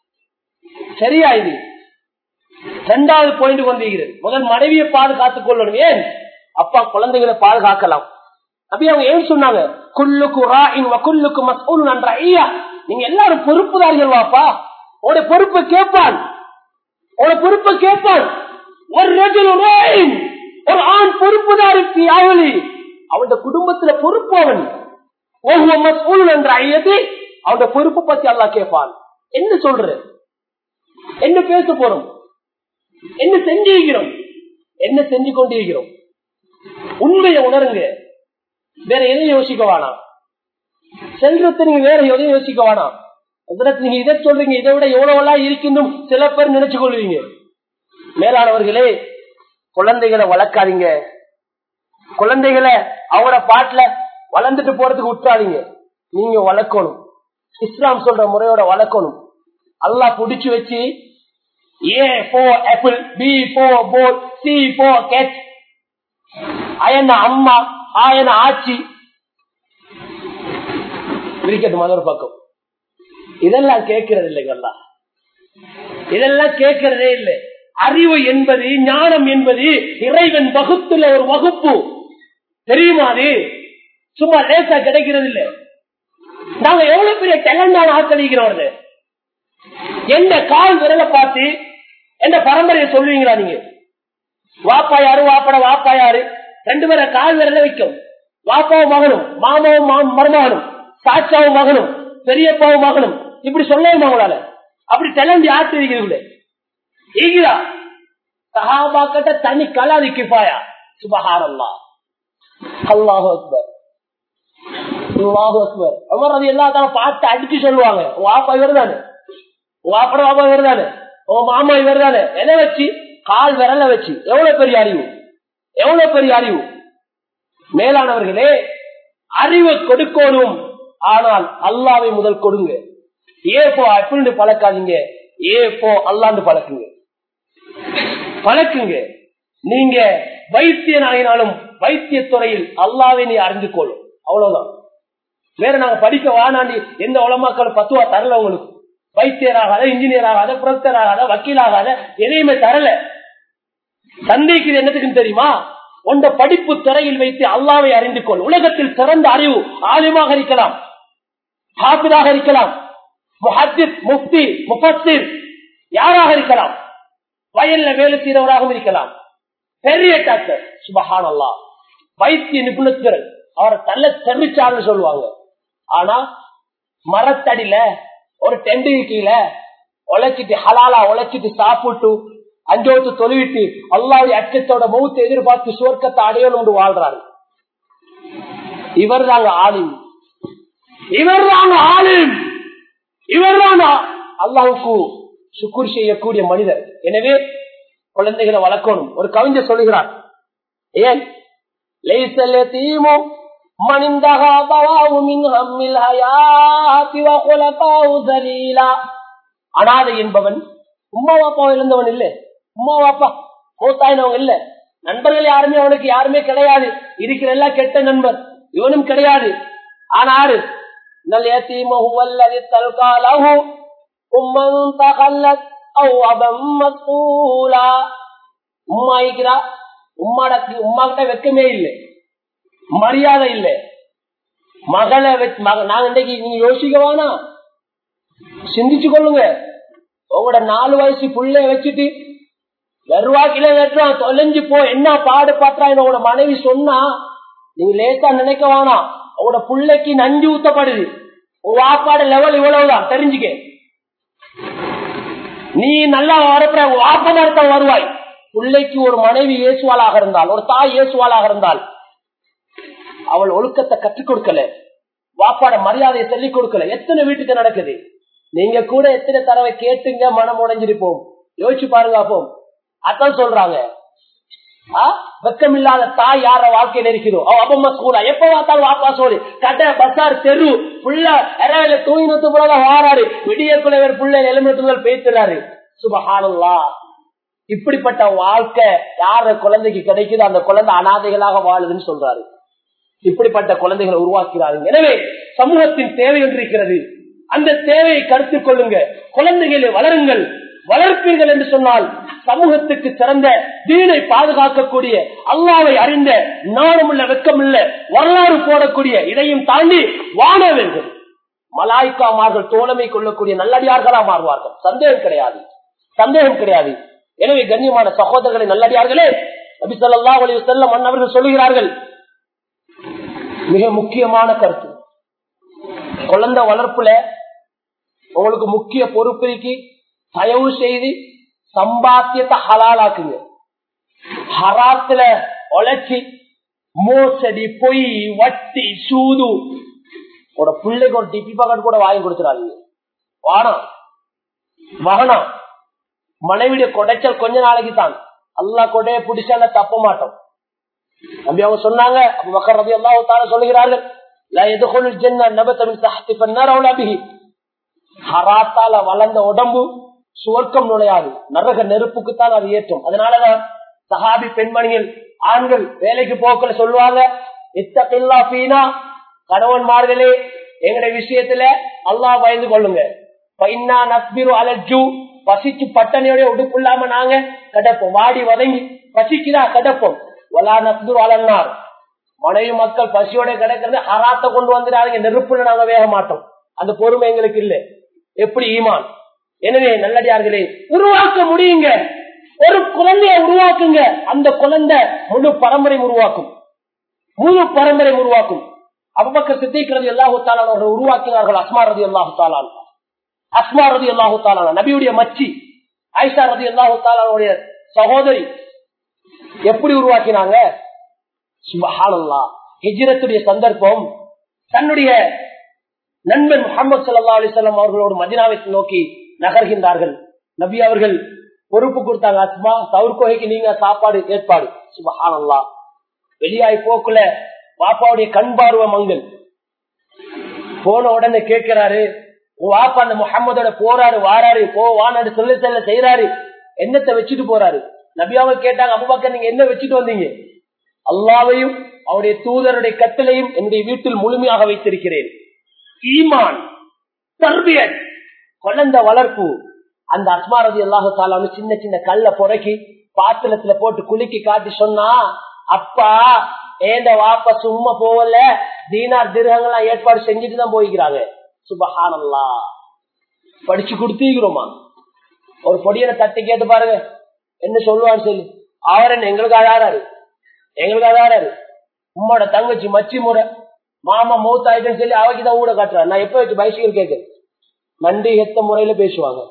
சரியா இது இரண்டாவது பாயிண்ட் வந்திருக்கிறது முதல் மனைவியை பாதுகாத்துக் கொள்ளணும் ஏன் அப்பா குழந்தைகளை பாதுகாக்கலாம் அப்படி அவங்க ஏன் சொன்னாங்க குல்லுக்கு ராயின் குல்லுக்கு மசூல் நன்ற ஐயா நீங்க எல்லாரும் பொறுப்புதார்கள் வாப்பா உடைய பொறுப்பை கேட்பான் உடைய பொறுப்பை கேட்பான் ஒரு ரஜுல் ராயின் ஒரு ஆண் பொறுப்புதாருக்கு ஆவலி அவனுடைய குடும்பத்துல பொறுப்பு அவன் ஒவ்வொரு மசூல் என்ற ஐயத்தை அவனுடைய பொறுப்பு பத்தி அல்லா கேட்பான் என்ன சொல்ற என்ன பேச போறோம் என்ன செஞ்சிருக்கிறோம் என்ன செஞ்சு கொண்டிருக்கிறோம் உண்மையை உணருங்க வேற எதையும் யோசிக்க வேணாம் செல்வத்தை நீங்க வேற எதையும் யோசிக்க வேணாம் நீங்க இதை சொல்றீங்க இதை விட எவ்வளவு எல்லாம் இருக்கின்றும் சில பேர் நினைச்சு கொள்வீங்க மேலானவர்களே குழந்தைகளை வளர்க்காதீங்க குழந்தைகளை அவங்களோட பாட்டுல வளர்ந்துட்டு போறதுக்கு விட்டுறாதீங்க நீங்க வளர்க்கணும் இஸ்லாம் சொல்ற முறையோட வளர்க்கணும் அல்லா புடிச்சு வச்சு A for apple B for boat C for cat அயன அம்மா ஆயன ஆட்சி இருக்கட்டும் மதொரு பக்கம் இதெல்லாம் கேட்கறது இல்லைங்கல்லா இதெல்லாம் கேட்கறதே இல்லை அறிவு என்பது ஞானம் என்பது இறைவன் வகுப்புல ஒரு வகுப்பு தெரியுமா அது சும்மா லேசா கிடைக்கிறது இல்லை நாங்க எவ்வளவு பெரிய டேலண்டான ஆக்களிக்கிறோம் எந்த கால் விரலை பார்த்து எந்த பரம்பரையை சொல்லுவீங்களா நீங்க வாப்பா யாரு வாப்பட வாப்பா யாரு ரெண்டு பேரை கால் விரல வைக்கும் வாப்பாவும் மகனும் மாமாவும் மருமகனும் சாட்சாவும் மகனும் பெரியப்பாவும் மகனும் இப்படி சொல்லவும் உங்களால அப்படி டேலண்ட் யார் தெரிகிறது ஈகிரா சஹாபாக்கிட்ட தனி கலாதி கிஃபாயா சுபஹானல்லா அல்லாஹு அக்பர் அல்லாஹு அக்பர் அமர் அது எல்லாத்தையும் பார்த்து அடிச்சு சொல்லுவாங்க வாப்பா இவர் தானே வாப்பட வாப்பா இவர் தானே ஓ மாமா இவர் தானே எதை வச்சு கால் விரல வச்சு எவ்வளவு பெரிய அறிவு எவ்வளவு பெரிய அறிவு மேலானவர்களே அறிவை கொடுக்கணும் ஆனால் அல்லாவை முதல் கொடுங்க ஏ போ அப்படின்னு பழக்காதீங்க ஏ போ அல்லாண்டு பழக்குங்க பழக்குங்க நீங்க வைத்தியன் ஆகினாலும் வைத்திய துறையில் அல்லாவை நீ அறிந்து கொள்ளும் அவ்வளவுதான் வேற நாங்க படிக்க வானாண்டி எந்த உலமாக்கள் பத்துவா தரல உங்களுக்கு வைத்தியர் ஆகாத இன்ஜினியர் ஆகாத புரத்தர் ஆகாத வக்கீல் ஆகாத எதையுமே தரல சந்தேகிது என்னத்துக்குன்னு தெரியுமா உண்ட படிப்பு துறையில் வைத்து அல்லாவை அறிந்து கொள் உலகத்தில் சிறந்த அறிவு ஆலிமாக இருக்கலாம் ஹாபிதாக இருக்கலாம் முஹத்தித் முஃப்தி முஃபஸ்திர் யாராக இருக்கலாம் வயல்ல வேலை செய்தவராகவும் இருக்கலாம் பெரிய டாக்டர் சுபஹான் அல்லா வைத்திய நிபுணத்திறன் அவரை தள்ள தெரிச்சாருன்னு சொல்லுவாங்க ஆனா மரத்தடியில ஒரு டெண்டு கீழே உழைச்சிட்டு ஹலாலா உழைச்சிட்டு சாப்பிட்டு அஞ்சோத்து தொழுவிட்டு அல்லாவுடைய அச்சத்தோட மௌத்தை எதிர்பார்த்து சுவர்க்கத்தை அடையணும் வாழ்றாரு இவர் தாங்க ஆலிம் இவர் தாங்க ஆலிம் இவர் தான் அல்லாவுக்கு சுக்குர் செய்யக்கூடிய மனிதர் எனவே குழந்தைகளை வளர்க்கணும் ஒரு கவிஞர் சொல்லுகிறார் ஏன் லைசல் யதீமு மன் இந்தஹா பவாவு மின் ஹம்மில் ஹயாத்தி வ குலபாவு தலீலா அனாதை என்பவன் உம்மா வாப்பா இருந்தவன் இல்ல உம்மா வாப்பா மூத்தாயினவங்க இல்ல நண்பர்கள் யாருமே அவனுக்கு யாருமே கிடையாது இருக்கிற எல்லாம் கெட்ட நண்பர் இவனும் கிடையாது ஆனா ஆறு நல் யதீமு ஹுவல்லதி தல்கா லஹு உம்மன் தகல்லத் அவ் அபம் மஸ்ஊலா உம்மா இருக்கிறா உம்மாட உம்மா கிட்ட வெக்கமே இல்லை மரியாதை இல்லை மகளை வச்சு- மக- நாங்க இன்னைக்கு நீங்க யோசிக்க வேணாம் சிந்திச்சு கொள்ளுங்க உங்களோட நாலு வயசு புள்ளைய வச்சுட்டு வெறுவா கிலோ வெட்டுறான் தொலைஞ்சு போ என்ன பாடு பாத்துறான் உங்களோட மனைவி சொன்னா நீங்க லேசா நினைக்க வேணாம் உங்களோட புள்ளைக்கு நஞ்சு ஊத்தப்படுது உங்க வாப்பாடு லெவல் இவ்வளவுதான் தெரிஞ்சுக்க நீ நல்லா வரப்புற வாப்பதார்த்தம் வருவாய் பிள்ளைக்கு ஒரு மனைவி இயேசுவாளாக இருந்தால் ஒரு தாய் இயேசுவாளாக இருந்தால் அவள் ஒழுக்கத்தை கற்றுக் கொடுக்கல வாப்பாட மரியாதையை சொல்லிக் கொடுக்கல எத்தனை வீட்டுக்கு நடக்குது நீங்க கூட எத்தனை தடவை கேட்டுங்க மனம் உடைஞ்சிருப்போம் யோசிச்சு பாருங்க அப்போ அதான் சொல்றாங்க ஆ? வெக்கமில்லாத தாய் யார வாழ்க்கையில இருக்கிறோ அவ அப்பம்மா ஸ்கூலா எப்ப பார்த்தாலும் வாப்பா சொல்லி கடை பசார் தெரு புள்ள இறையில தூங்கினத்து போலதான் வாராரு விடியக்குள்ள இவர் புள்ள எலுமினத்துகள் பேசுறாரு சுபஹானல்லா இப்படிப்பட்ட வாழ்க்கை யார குழந்தைக்கு கிடைக்குதோ அந்த குழந்தை அனாதைகளாக வாழுதுன்னு சொல்றாரு இப்படிப்பட்ட குழந்தைகளை உருவாக்கிறார்கள் எனவே சமூகத்தின் தேவை ஒன்று இருக்கிறது அந்த தேவையை கருத்தில் கொள்ளுங்க குழந்தைகளை வளருங்கள் வளர்ப்பீர்கள் என்று சொன்னால் சமூகத்துக்கு சிறந்த தீனை பாதுகாக்கக்கூடிய அல்லாவை அறிந்த நாணமுள்ள வெக்கமுள்ள வரலாறு போடக்கூடிய இதையும் தாண்டி வாழ வேண்டும் மலாய்க்காமார்கள் தோழமை கொள்ளக்கூடிய நல்லடியார்களா மாறுவார்கள் சந்தேகம் கிடையாது சந்தேகம் கிடையாது எனவே கண்ணியமான சகோதரர்களை நல்லடியார்களே நபி ஸல்லல்லாஹு அலைஹி வஸல்லம் அன்னவர்கள் சொல்லுகிறார்கள் மிக முக்கியமான கருத்து குழந்தை வளர்ப்புல உங்களுக்கு முக்கிய பொறுப்பு இருக்கு தயவு செய்து சம்பாத்தியத்தை ஹலாலாக்குங்க ஹராத்துல உழைச்சி மோசடி பொய் வட்டி சூது உட பிள்ளைக்கு ஒரு டிப்பி பக்கெட் கூட வாங்கி கொடுத்துறாதீங்க வானம் வகனம் மனைவிடைய கொடைச்சல் கொஞ்ச நாளைக்கு தான் அல்லா கொடையை பிடிச்சால தப்ப மாட்டோம் நம்பி அவங்க சொன்னாங்க அப்ப மக்கள் ரவி அல்லா சொல்லுகிறார்கள் "லா யதுகுலுல் ஜன்ன நபத மின் தஹ்தி ஃபன்னார் அவ்லா பிஹி." ஹராத்தால வளர்ந்த உடம்பு சுவர்க்கம் நுழையாது நரக நெருப்புக்குத்தான் அது ஏற்றும் அதனாலதான் சஹாபி பெண்மணிகள் ஆண்கள் வேலைக்கு போக்கல சொல்லுவாங்க இத்தகில்லா பீனா கணவன்மார்களே எங்களுடைய விஷயத்துல அல்லாஹ் பயந்து கொள்ளுங்க பைன்னா நஸ்பிரு அலஜு பசிச்சு பட்டனையோட உடுப்பு இல்லாம நாங்க கடப்போம் வாடி வதங்கி பசிக்குதா கடப்போம் வலா நஸ்பிரு அலன்னார் மனைவி மக்கள் பசியோட கிடக்கிறது ஹராத்த கொண்டு வந்துடாதீங்க நெருப்புல நாங்க வேக மாட்டோம் அந்த பொறுமை எங்களுக்கு இல்லை எப்படி ஈமான் எனவே நல்லடியார்களே உருவாக்க முடியுங்க ஒரு குழந்தைய உருவாக்குங்க அந்த குழந்தை முழு பரம்பரை உருவாக்கும் முழு பரம்பரை உருவாக்கும் அபபக்க சித்திக்கிறது எல்லாஹு தாலான் அவர்கள் உருவாக்கினார்கள் அஸ்மா ரதி அல்லாஹு தாலான் அஸ்மா ரதி அல்லாஹு தாலான் நபியுடைய மச்சி ஐஷா ரதி அல்லாஹு தாலானுடைய சகோதரி எப்படி உருவாக்கினாங்க சுபஹானல்லா ஹிஜ்ரத்துடைய சந்தர்ப்பம் தன்னுடைய நண்பன் முகமது சல்லா அலிசல்லாம் அவர்களோடு மதினாவை நோக்கி நகர்கின்றார்கள் நபி அவர்கள் பொறுப்பு கொடுத்தாங்க அஸ்மா சவுர் கோகைக்கு நீங்க சாப்பாடு ஏற்பாடு சுபஹானல்லா வெளியாய் போக்குல பாப்பாவுடைய கண் பார்வை மங்கல் போன உடனே கேட்கிறாரு உன் வாப்பா அந்த முகம்மதோட போறாரு வாராரு போ வானாடு சொல்ல செல்ல செய்யறாரு என்னத்தை வச்சுட்டு போறாரு நபியாவை கேட்டாங்க அபுபக்கர் நீங்க என்ன வச்சுட்டு வந்தீங்க அல்லாவையும் அவருடைய தூதருடைய கட்டளையும் என்னுடைய வீட்டில் முழுமையாக வைத்திருக்கிறேன் ஈமான் தர்பியத் குழந்தை வளர்ப்பு அந்த அஸ்மாரதி அல்லாஹு தாலான்னு சின்ன சின்ன கல்ல புறக்கி பாத்திரத்துல போட்டு குலுக்கி காட்டி சொன்னா அப்பா ஏண்ட வாப்ப சும்மா போகல தீனார் திருகங்கள்லாம் ஏற்பாடு செஞ்சுட்டு தான் போய்க்கிறாங்க சுபஹானல்லா படிச்சு கொடுத்தீங்கிறோமா ஒரு பொடியனை தட்டி கேட்டு பாருங்க என்ன சொல்லுவான்னு சொல்லி அவர் என்ன எங்களுக்கு அழாறாரு எங்களுக்கு அழாறாரு உம்மோட தங்கச்சி மச்சி முறை மாமா மூத்த ஆயிட்டேன்னு சொல்லி அவைக்குதான் ஊட காட்டுறாரு நான் எப்ப வச்சு பைசிக்கல் கேட்கிறேன் நன்றி எத்த முறையில பேசுவாங்க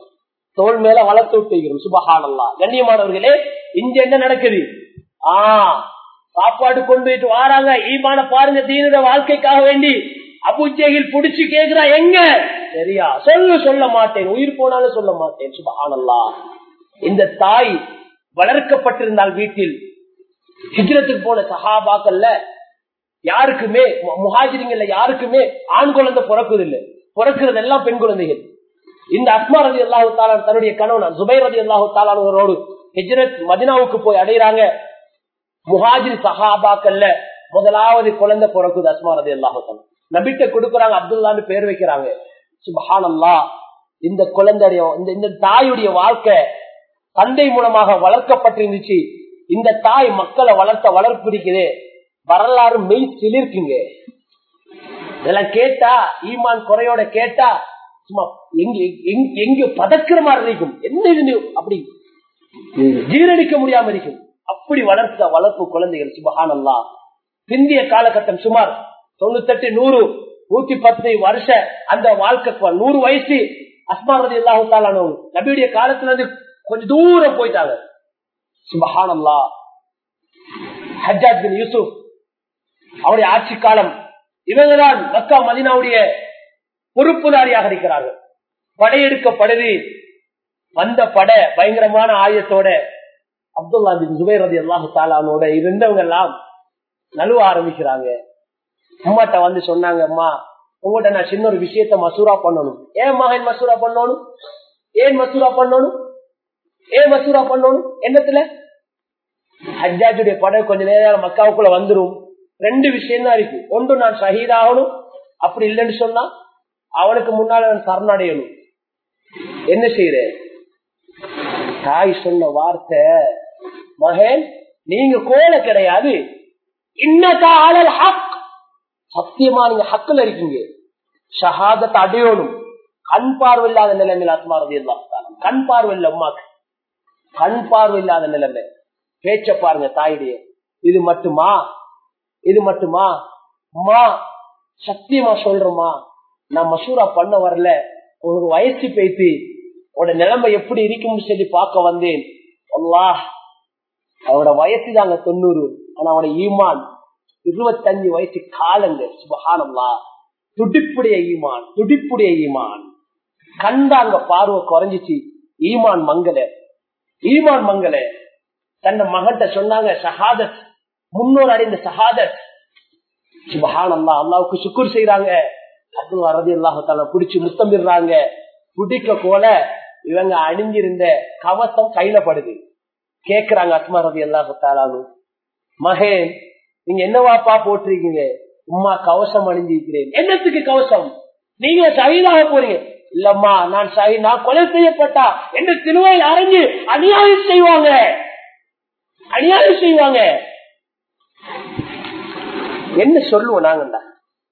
தோல் மேல வளர்த்து விட்டுகிறோம் சுபஹானல்லா கண்ணியமானவர்களே இங்க என்ன நடக்குது ஆ சாப்பாடு கொண்டு போயிட்டு வாராங்க ஈமான பாருங்க தீவிர வாழ்க்கைக்காக வேண்டி அபுஜெகில் புடிச்சு கேக்குறா எங்க சரியா சொல்லு சொல்ல மாட்டேன் உயிர் போனாலும் சொல்ல மாட்டேன் சுபஹானல்லா இந்த தாய் வளர்க்கப்பட்டிருந்தால் வீட்டில் ஹிஜ்ரத்துக்கு போன சஹாபாக்கள்ல யாருக்குமே மு- முஹாஜிரிங்கல்ல யாருக்குமே ஆண் குழந்தை பிறக்குது இல்ல பிறக்கிறது எல்லாம் பெண் குழந்தைகள் இந்த அஸ்மா ரதி அல்லாஹு தாலான் தன்னுடைய கணவன் சுபை ரதி அல்லாஹு தாலானவரோடு ஹிஜ்ரத் மதினாவுக்கு போய் அடைகிறாங்க முஹாஜிர் சஹாபாக்கள்ல முதலாவது குழந்தை பிறக்குது அஸ்மா ரதி அல்லாஹு தாலா நபிட்ட கொடுக்குறாங்க அப்துல்லான்னு பேர் வைக்கிறாங்க சுபஹானல்லா இந்த குழந்தைய இந்த இந்த தாயுடைய வாழ்க்கை தந்தை மூலமாக வளர்க்கப்பட்டிருந்துச்சு இந்த தாய் மக்களை வளர்த்த வளர்ப்பு இருக்குது வரலாறு மெய் சிலிர்க்குங்க இதெல்லாம் கேட்டா ஈமான் குறையோட கேட்டா சும்மா எங்க எங்க- எங்க பதக்கிற மாதிரி இருக்கும் என்ன இது அப்படி ஜீரணிக்க முடியாம இருக்கும் அப்படி வளர்த்த வளர்ப்பு குழந்தைகள் சுபஹானல்லா பிந்திய காலகட்டம் சுமார் தொண்ணூத்தெட்டு நூறு நூத்தி பத்து வருஷ அந்த வாழ்க்கை நூறு வயசு அஸ்மாரதி இல்லாஹாலும் நபியுடைய காலத்துல இருந்து கொஞ்சம் தூரம் போயிட்டாங்க சுபஹானல்லா ஹஜ்ஜாத் பின் யூசுப் அவருடைய ஆட்சி காலம் இவங்கதான் மக்கா மதினாவுடைய பொறுப்புதாரியாக இருக்கிறார்கள் படையெடுக்கப்படுது வந்த படை பயங்கரமான ஆயத்தோட அப்துல்லா பின் ஜுபைர் ரதி அல்லாஹு தாலானோட இருந்தவங்க எல்லாம் நழுவ ஆரம்பிக்கிறாங்க அம்மாட்ட வந்து சொன்னாங்க அம்மா உங்கள்கிட்ட நான் சின்ன ஒரு விஷயத்த மசூரா பண்ணணும் ஏன் மகன் மசூரா பண்ணணும் ஏன் மசூரா பண்ணணும் ஏன் மசூரா பண்ணணும் என்னத்துல ஹஜ்ஜாஜுடைய படம் கொஞ்ச நேரம் மக்காவுக்குள்ள வந்துரும் ரெண்டு விஷயம் தான் இருக்கு ஒன்று நான் ஷஹீதாகணும் அப்படி இல்லைன்னு சொன்னா அவனுக்கு முன்னால நான் சரணடையணும் என்ன செய்யறேன் தாய் சொன்ன வார்த்தை மகன் நீங்க கோல கிடையாது இன்னதா ஆளல் ஹக் சத்தியமா நீங்க ஹக்குல இருக்கீங்க ஷஹாதத்தை அடையணும் கண் பார்வை இல்லாத நிலைமையில் ஆத்மாரதி எல்லாம் கண் பார்வை இல்ல அம்மாக்கு கண் பார்வை இல்லாத நிலைமை பேச்ச பாருங்க தாயுடைய இது மட்டுமா இது மட்டுமா அம்மா சத்தியமா சொல்றோமா நான் மசூரா பண்ண வரல ஒரு வயசு பேசி உட நிலைமை எப்படி இருக்கும்னு சொல்லி பார்க்க வந்தேன் அல்லாஹ் அவனோட வயசு தாங்க தொண்ணூறு ஆனா அவனோட ஈமான் இருபத்தஞ்சு வயசு காலங்க சுபகானம்லா துடிப்புடைய ஈமான் துடிப்புடைய ஈமான் கண்டாங்க பார்வை குறைஞ்சிச்சு ஈமான் மங்கல ஈமான் மங்கல தன்னை மகன்கிட்ட சொன்னாங்க ஷஹாதத் முன்னோர் அடைந்த ஷஹாதத் சுபஹான் அல்லா அல்லாவுக்கு சுக்குர் செய்யறாங்க அப்துல் வரதி அல்லாஹால பிடிச்சு முத்தமிடுறாங்க பிடிக்க போல இவங்க அணிஞ்சிருந்த கவசம் கையில படுது கேக்குறாங்க அஸ்மா ரதி அல்லாஹாலும் மகேன் நீங்க என்னவாப்பா போட்டிருக்கீங்க உமா கவசம் அணிஞ்சிருக்கிறேன் என்னத்துக்கு கவசம் நீங்க சகிதாக போறீங்க இல்லம்மா நான் சகி நான் கொலை செய்யப்பட்டா என்ன திருவையில் அரைஞ்சு அநியாயம் செய்வாங்க அநியாயம் செய்வாங்க என்ன சொல்லுவோம் நாங்கண்டா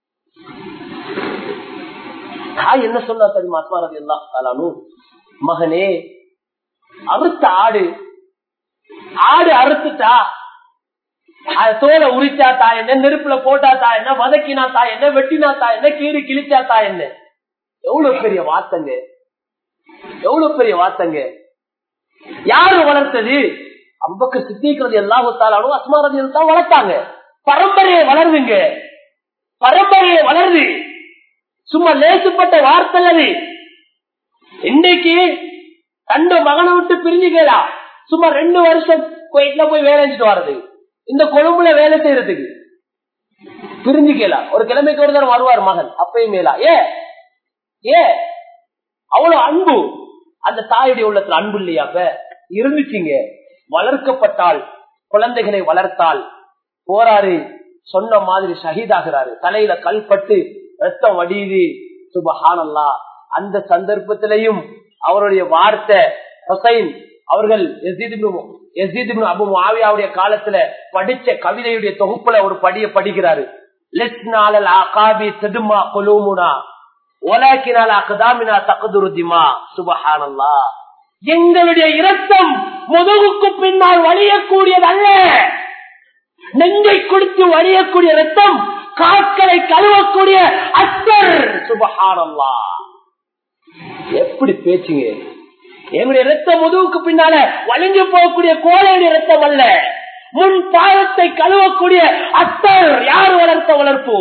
தாய் என்ன சொன்னா தெரியுமா அஸ்மாரதி எல்லாம் மகனே அறுத்த ஆடு ஆடு அறுத்துட்டா அது தோலை உரிச்சா தா என்ன நெருப்புல போட்டா தா என்ன வதக்கினா தா என்ன வெட்டினா தா என்ன கீறி கிழிச்சா தா என்ன எவ்வளவு பெரிய வார்த்தைங்க எவ்வளவு பெரிய வார்த்தைங்க யாரு வளர்த்தது அம்பக்கு சித்திக்கிறது எல்லா ஒத்தாலும் அஸ்மாரதி தான் வளர்த்தாங்க பரம்பரையை வளருதுங்க பரம்பரையை வளருது சும்மா லேசுப்பட்ட வார்த்தை அது இன்னைக்கு கண்டு மகனை விட்டு பிரிஞ்சுக்கலாம் சும்மா ரெண்டு வருஷம் குவைட்ல போய் வேலை செஞ்சுட்டு வர்றது இந்த கொழும்புல வேலை செய்யறதுக்கு பிரிஞ்சுக்கலாம் ஒரு கிழமைக்கு ஒரு தரம் வருவார் மகன் அப்பயும் மேலா ஏ ஏ அவ்வளவு அன்பு அந்த தாயுடைய உள்ளத்துல அன்பு இல்லையா அப்ப இருந்துச்சுங்க வளர்க்கப்பட்டால் குழந்தைகளை வளர்த்தால் போறாரு சொன்ன மாதிரி ஷஹீதாகிறாரு தலையில கல்பட்டு ரத்தம் வடியுது சுபஹானல்லா அந்த சந்தர்ப்பத்திலையும் அவருடைய வார்த்தை ஹொசைன் அவர்கள் அபு மாவியாவுடைய காலத்துல படிச்ச கவிதையுடைய தொகுப்புல ஒரு படிய படிக்கிறாரு லெஸ்னாலல் ஆகாபி தெதுமா கொலூமுனா ஒலாக்கினால் அகதாமினா தகுதுருதிமா சுபஹானல்லா எங்களுடைய இரத்தம் முதுகுக்கு பின்னால் வழியக்கூடியதல்ல நெஞ்சை கொடுத்து வழியக்கூடிய ரத்தம் காக்களை கழுவக்கூடிய அத்தர் சுபஹானல்லா எப்படி பேச்சுங்க எங்களுடைய ரத்தம் முதுகுக்கு பின்னால வலிஞ்சு போகக்கூடிய கோழையுடைய ரத்தம் அல்ல முன் பாதத்தை கழுவக்கூடிய அத்தர் யார் வளர்த்த வளர்ப்பு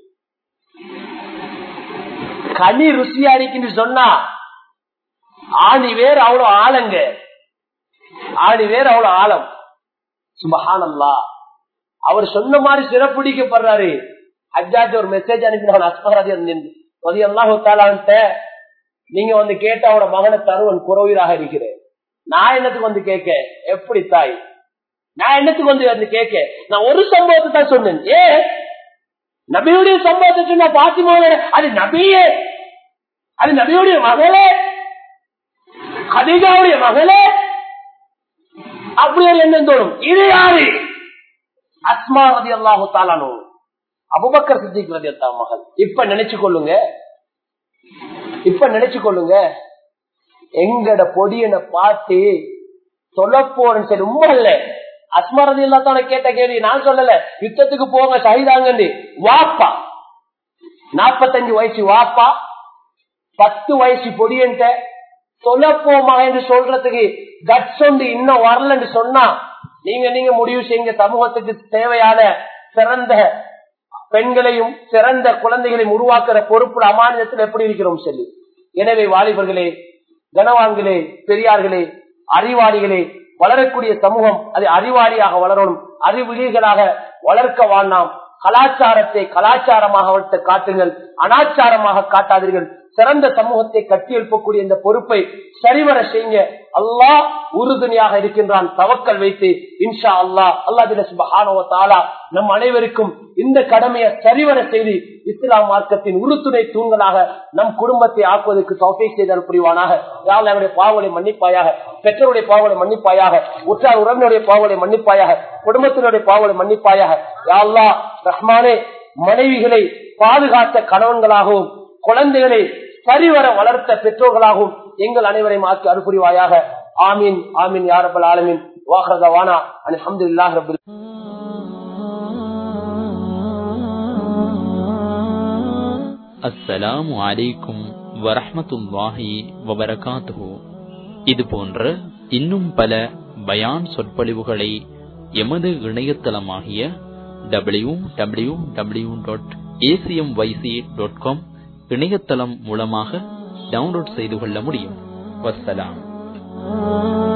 கனி ருசியா இருக்குன்னு சொன்னா ஆணி வேர் அவ்வளவு ஆழங்க ஆணி வேர் அவ்வளவு ஆழம் சுபஹானல்லா அவர் சொன்ன மாதிரி சிறப்பிடிக்கப்படுறாரு அஜாஜ் ஒரு மெசேஜ் அனுப்பினான் அஸ்மராஜ் அல்லாஹாலான்ட்ட நீங்க வந்து கேட்ட அவட மகனை தருவன் குறவீராக இருக்கிறேன் நான் என்னத்துக்கு வந்து கேட்க எப்படி தாய் நான் என்னத்துக்கு வந்து வந்து கேட்க நான் ஒரு சம்பவத்தை தான் சொன்னேன் ஏ நபியுடைய சம்பவத்தை சொன்னா பாத்திமாவே அது நபியே அது நபியுடைய மகளே கதிகாவுடைய மகளே அப்படி ஒரு எண்ணம் தோணும் இது யாரு அஸ்மா ரதி அல்லாஹு தாலானோ அபுபக்கர் சித்திக் ரதி அல்லா மகள் இப்ப நினைச்சு கொள்ளுங்க இப்ப நினைச்சு கொள்ளுங்க எங்கட பொடியனை பார்த்து சொல்ல போறேன்னு சரி உண்மை இல்ல அஸ்மா ரதி அல்லா தான கேட்ட கேள்வி நான் சொல்லல யுத்தத்துக்கு போங்க சகிதாங்கன்னு வாப்பா நாப்பத்தஞ்சு வயசு வாப்பா பத்து வயசு பொடியன்ட்ட சொல்லப்போமா என்று சொல்றதுக்கு கட்ஸ் ஒன்று இன்னும் வரலன்னு சொன்னா நீங்க நீங்க முடிவு செய்யுங்க சமூகத்துக்கு தேவையான சிறந்த பெண்களையும் சிறந்த குழந்தைகளையும் உருவாக்குற பொறுப்பு அமானியத்தில் எப்படி இருக்கிறோம் சொல்லி எனவே வாலிபர்களே கனவான்களே பெரியார்களே அறிவாளிகளே வளரக்கூடிய சமூகம் அது அறிவாளியாக வளரணும் அறிவிலிகளாக வளர்க்க வாழ்நாம் கலாச்சாரத்தை கலாச்சாரமாக வளர்த்து காட்டுங்கள் அனாச்சாரமாக காட்டாதீர்கள் சிறந்த சமூகத்தை கட்டி எழுப்பக்கூடிய இந்த பொறுப்பை சரிவர செய்யுங்க அல்லாஹ் உறுதுணையாக இருக்கின்றான் தவக்கல் வைத்து இன்ஷா அல்லா அல்லா நம் அனைவருக்கும் இந்த கடமையை சரிவர செய்து இஸ்லாம் மார்க்கத்தின் உறுத்துணை தூண்களாக நம் குடும்பத்தை ஆக்குவதற்கு தொகை செய்தால் புரிவானாக யாழ் அவருடைய பாவங்களை மன்னிப்பாயாக பெற்றோருடைய பாவங்களை மன்னிப்பாயாக உற்றார் உறவினுடைய பாவங்களை மன்னிப்பாயாக குடும்பத்தினுடைய பாவங்களை மன்னிப்பாயாக யாழ்லா ரஹ்மானே மனைவிகளை பாதுகாத்த கணவன்களாகவும் குழந்தைகளை சரிவர வளர்த்த பெற்றோர்களாகவும் எங்கள் அனைவரையும் ஆக்கி அறுபுரிவாயாக ஆமீன் ஆமீன் யாரபல் ஆலமின் வாஹரதவானா அலமதுல்லாஹ் ரபுல் அஸ்ஸலாமு அலைக்கும் வரஹமத்துல்லாஹி வபரகாத்துஹு இது போன்ற இன்னும் பல பயான் சொற்பொழிவுகளை எமது இணையதளமாகிய W W W dot ACM YC dot com இணையதளம் மூலமாக டவுன்லோட் செய்து கொள்ள முடியும் வசலாம்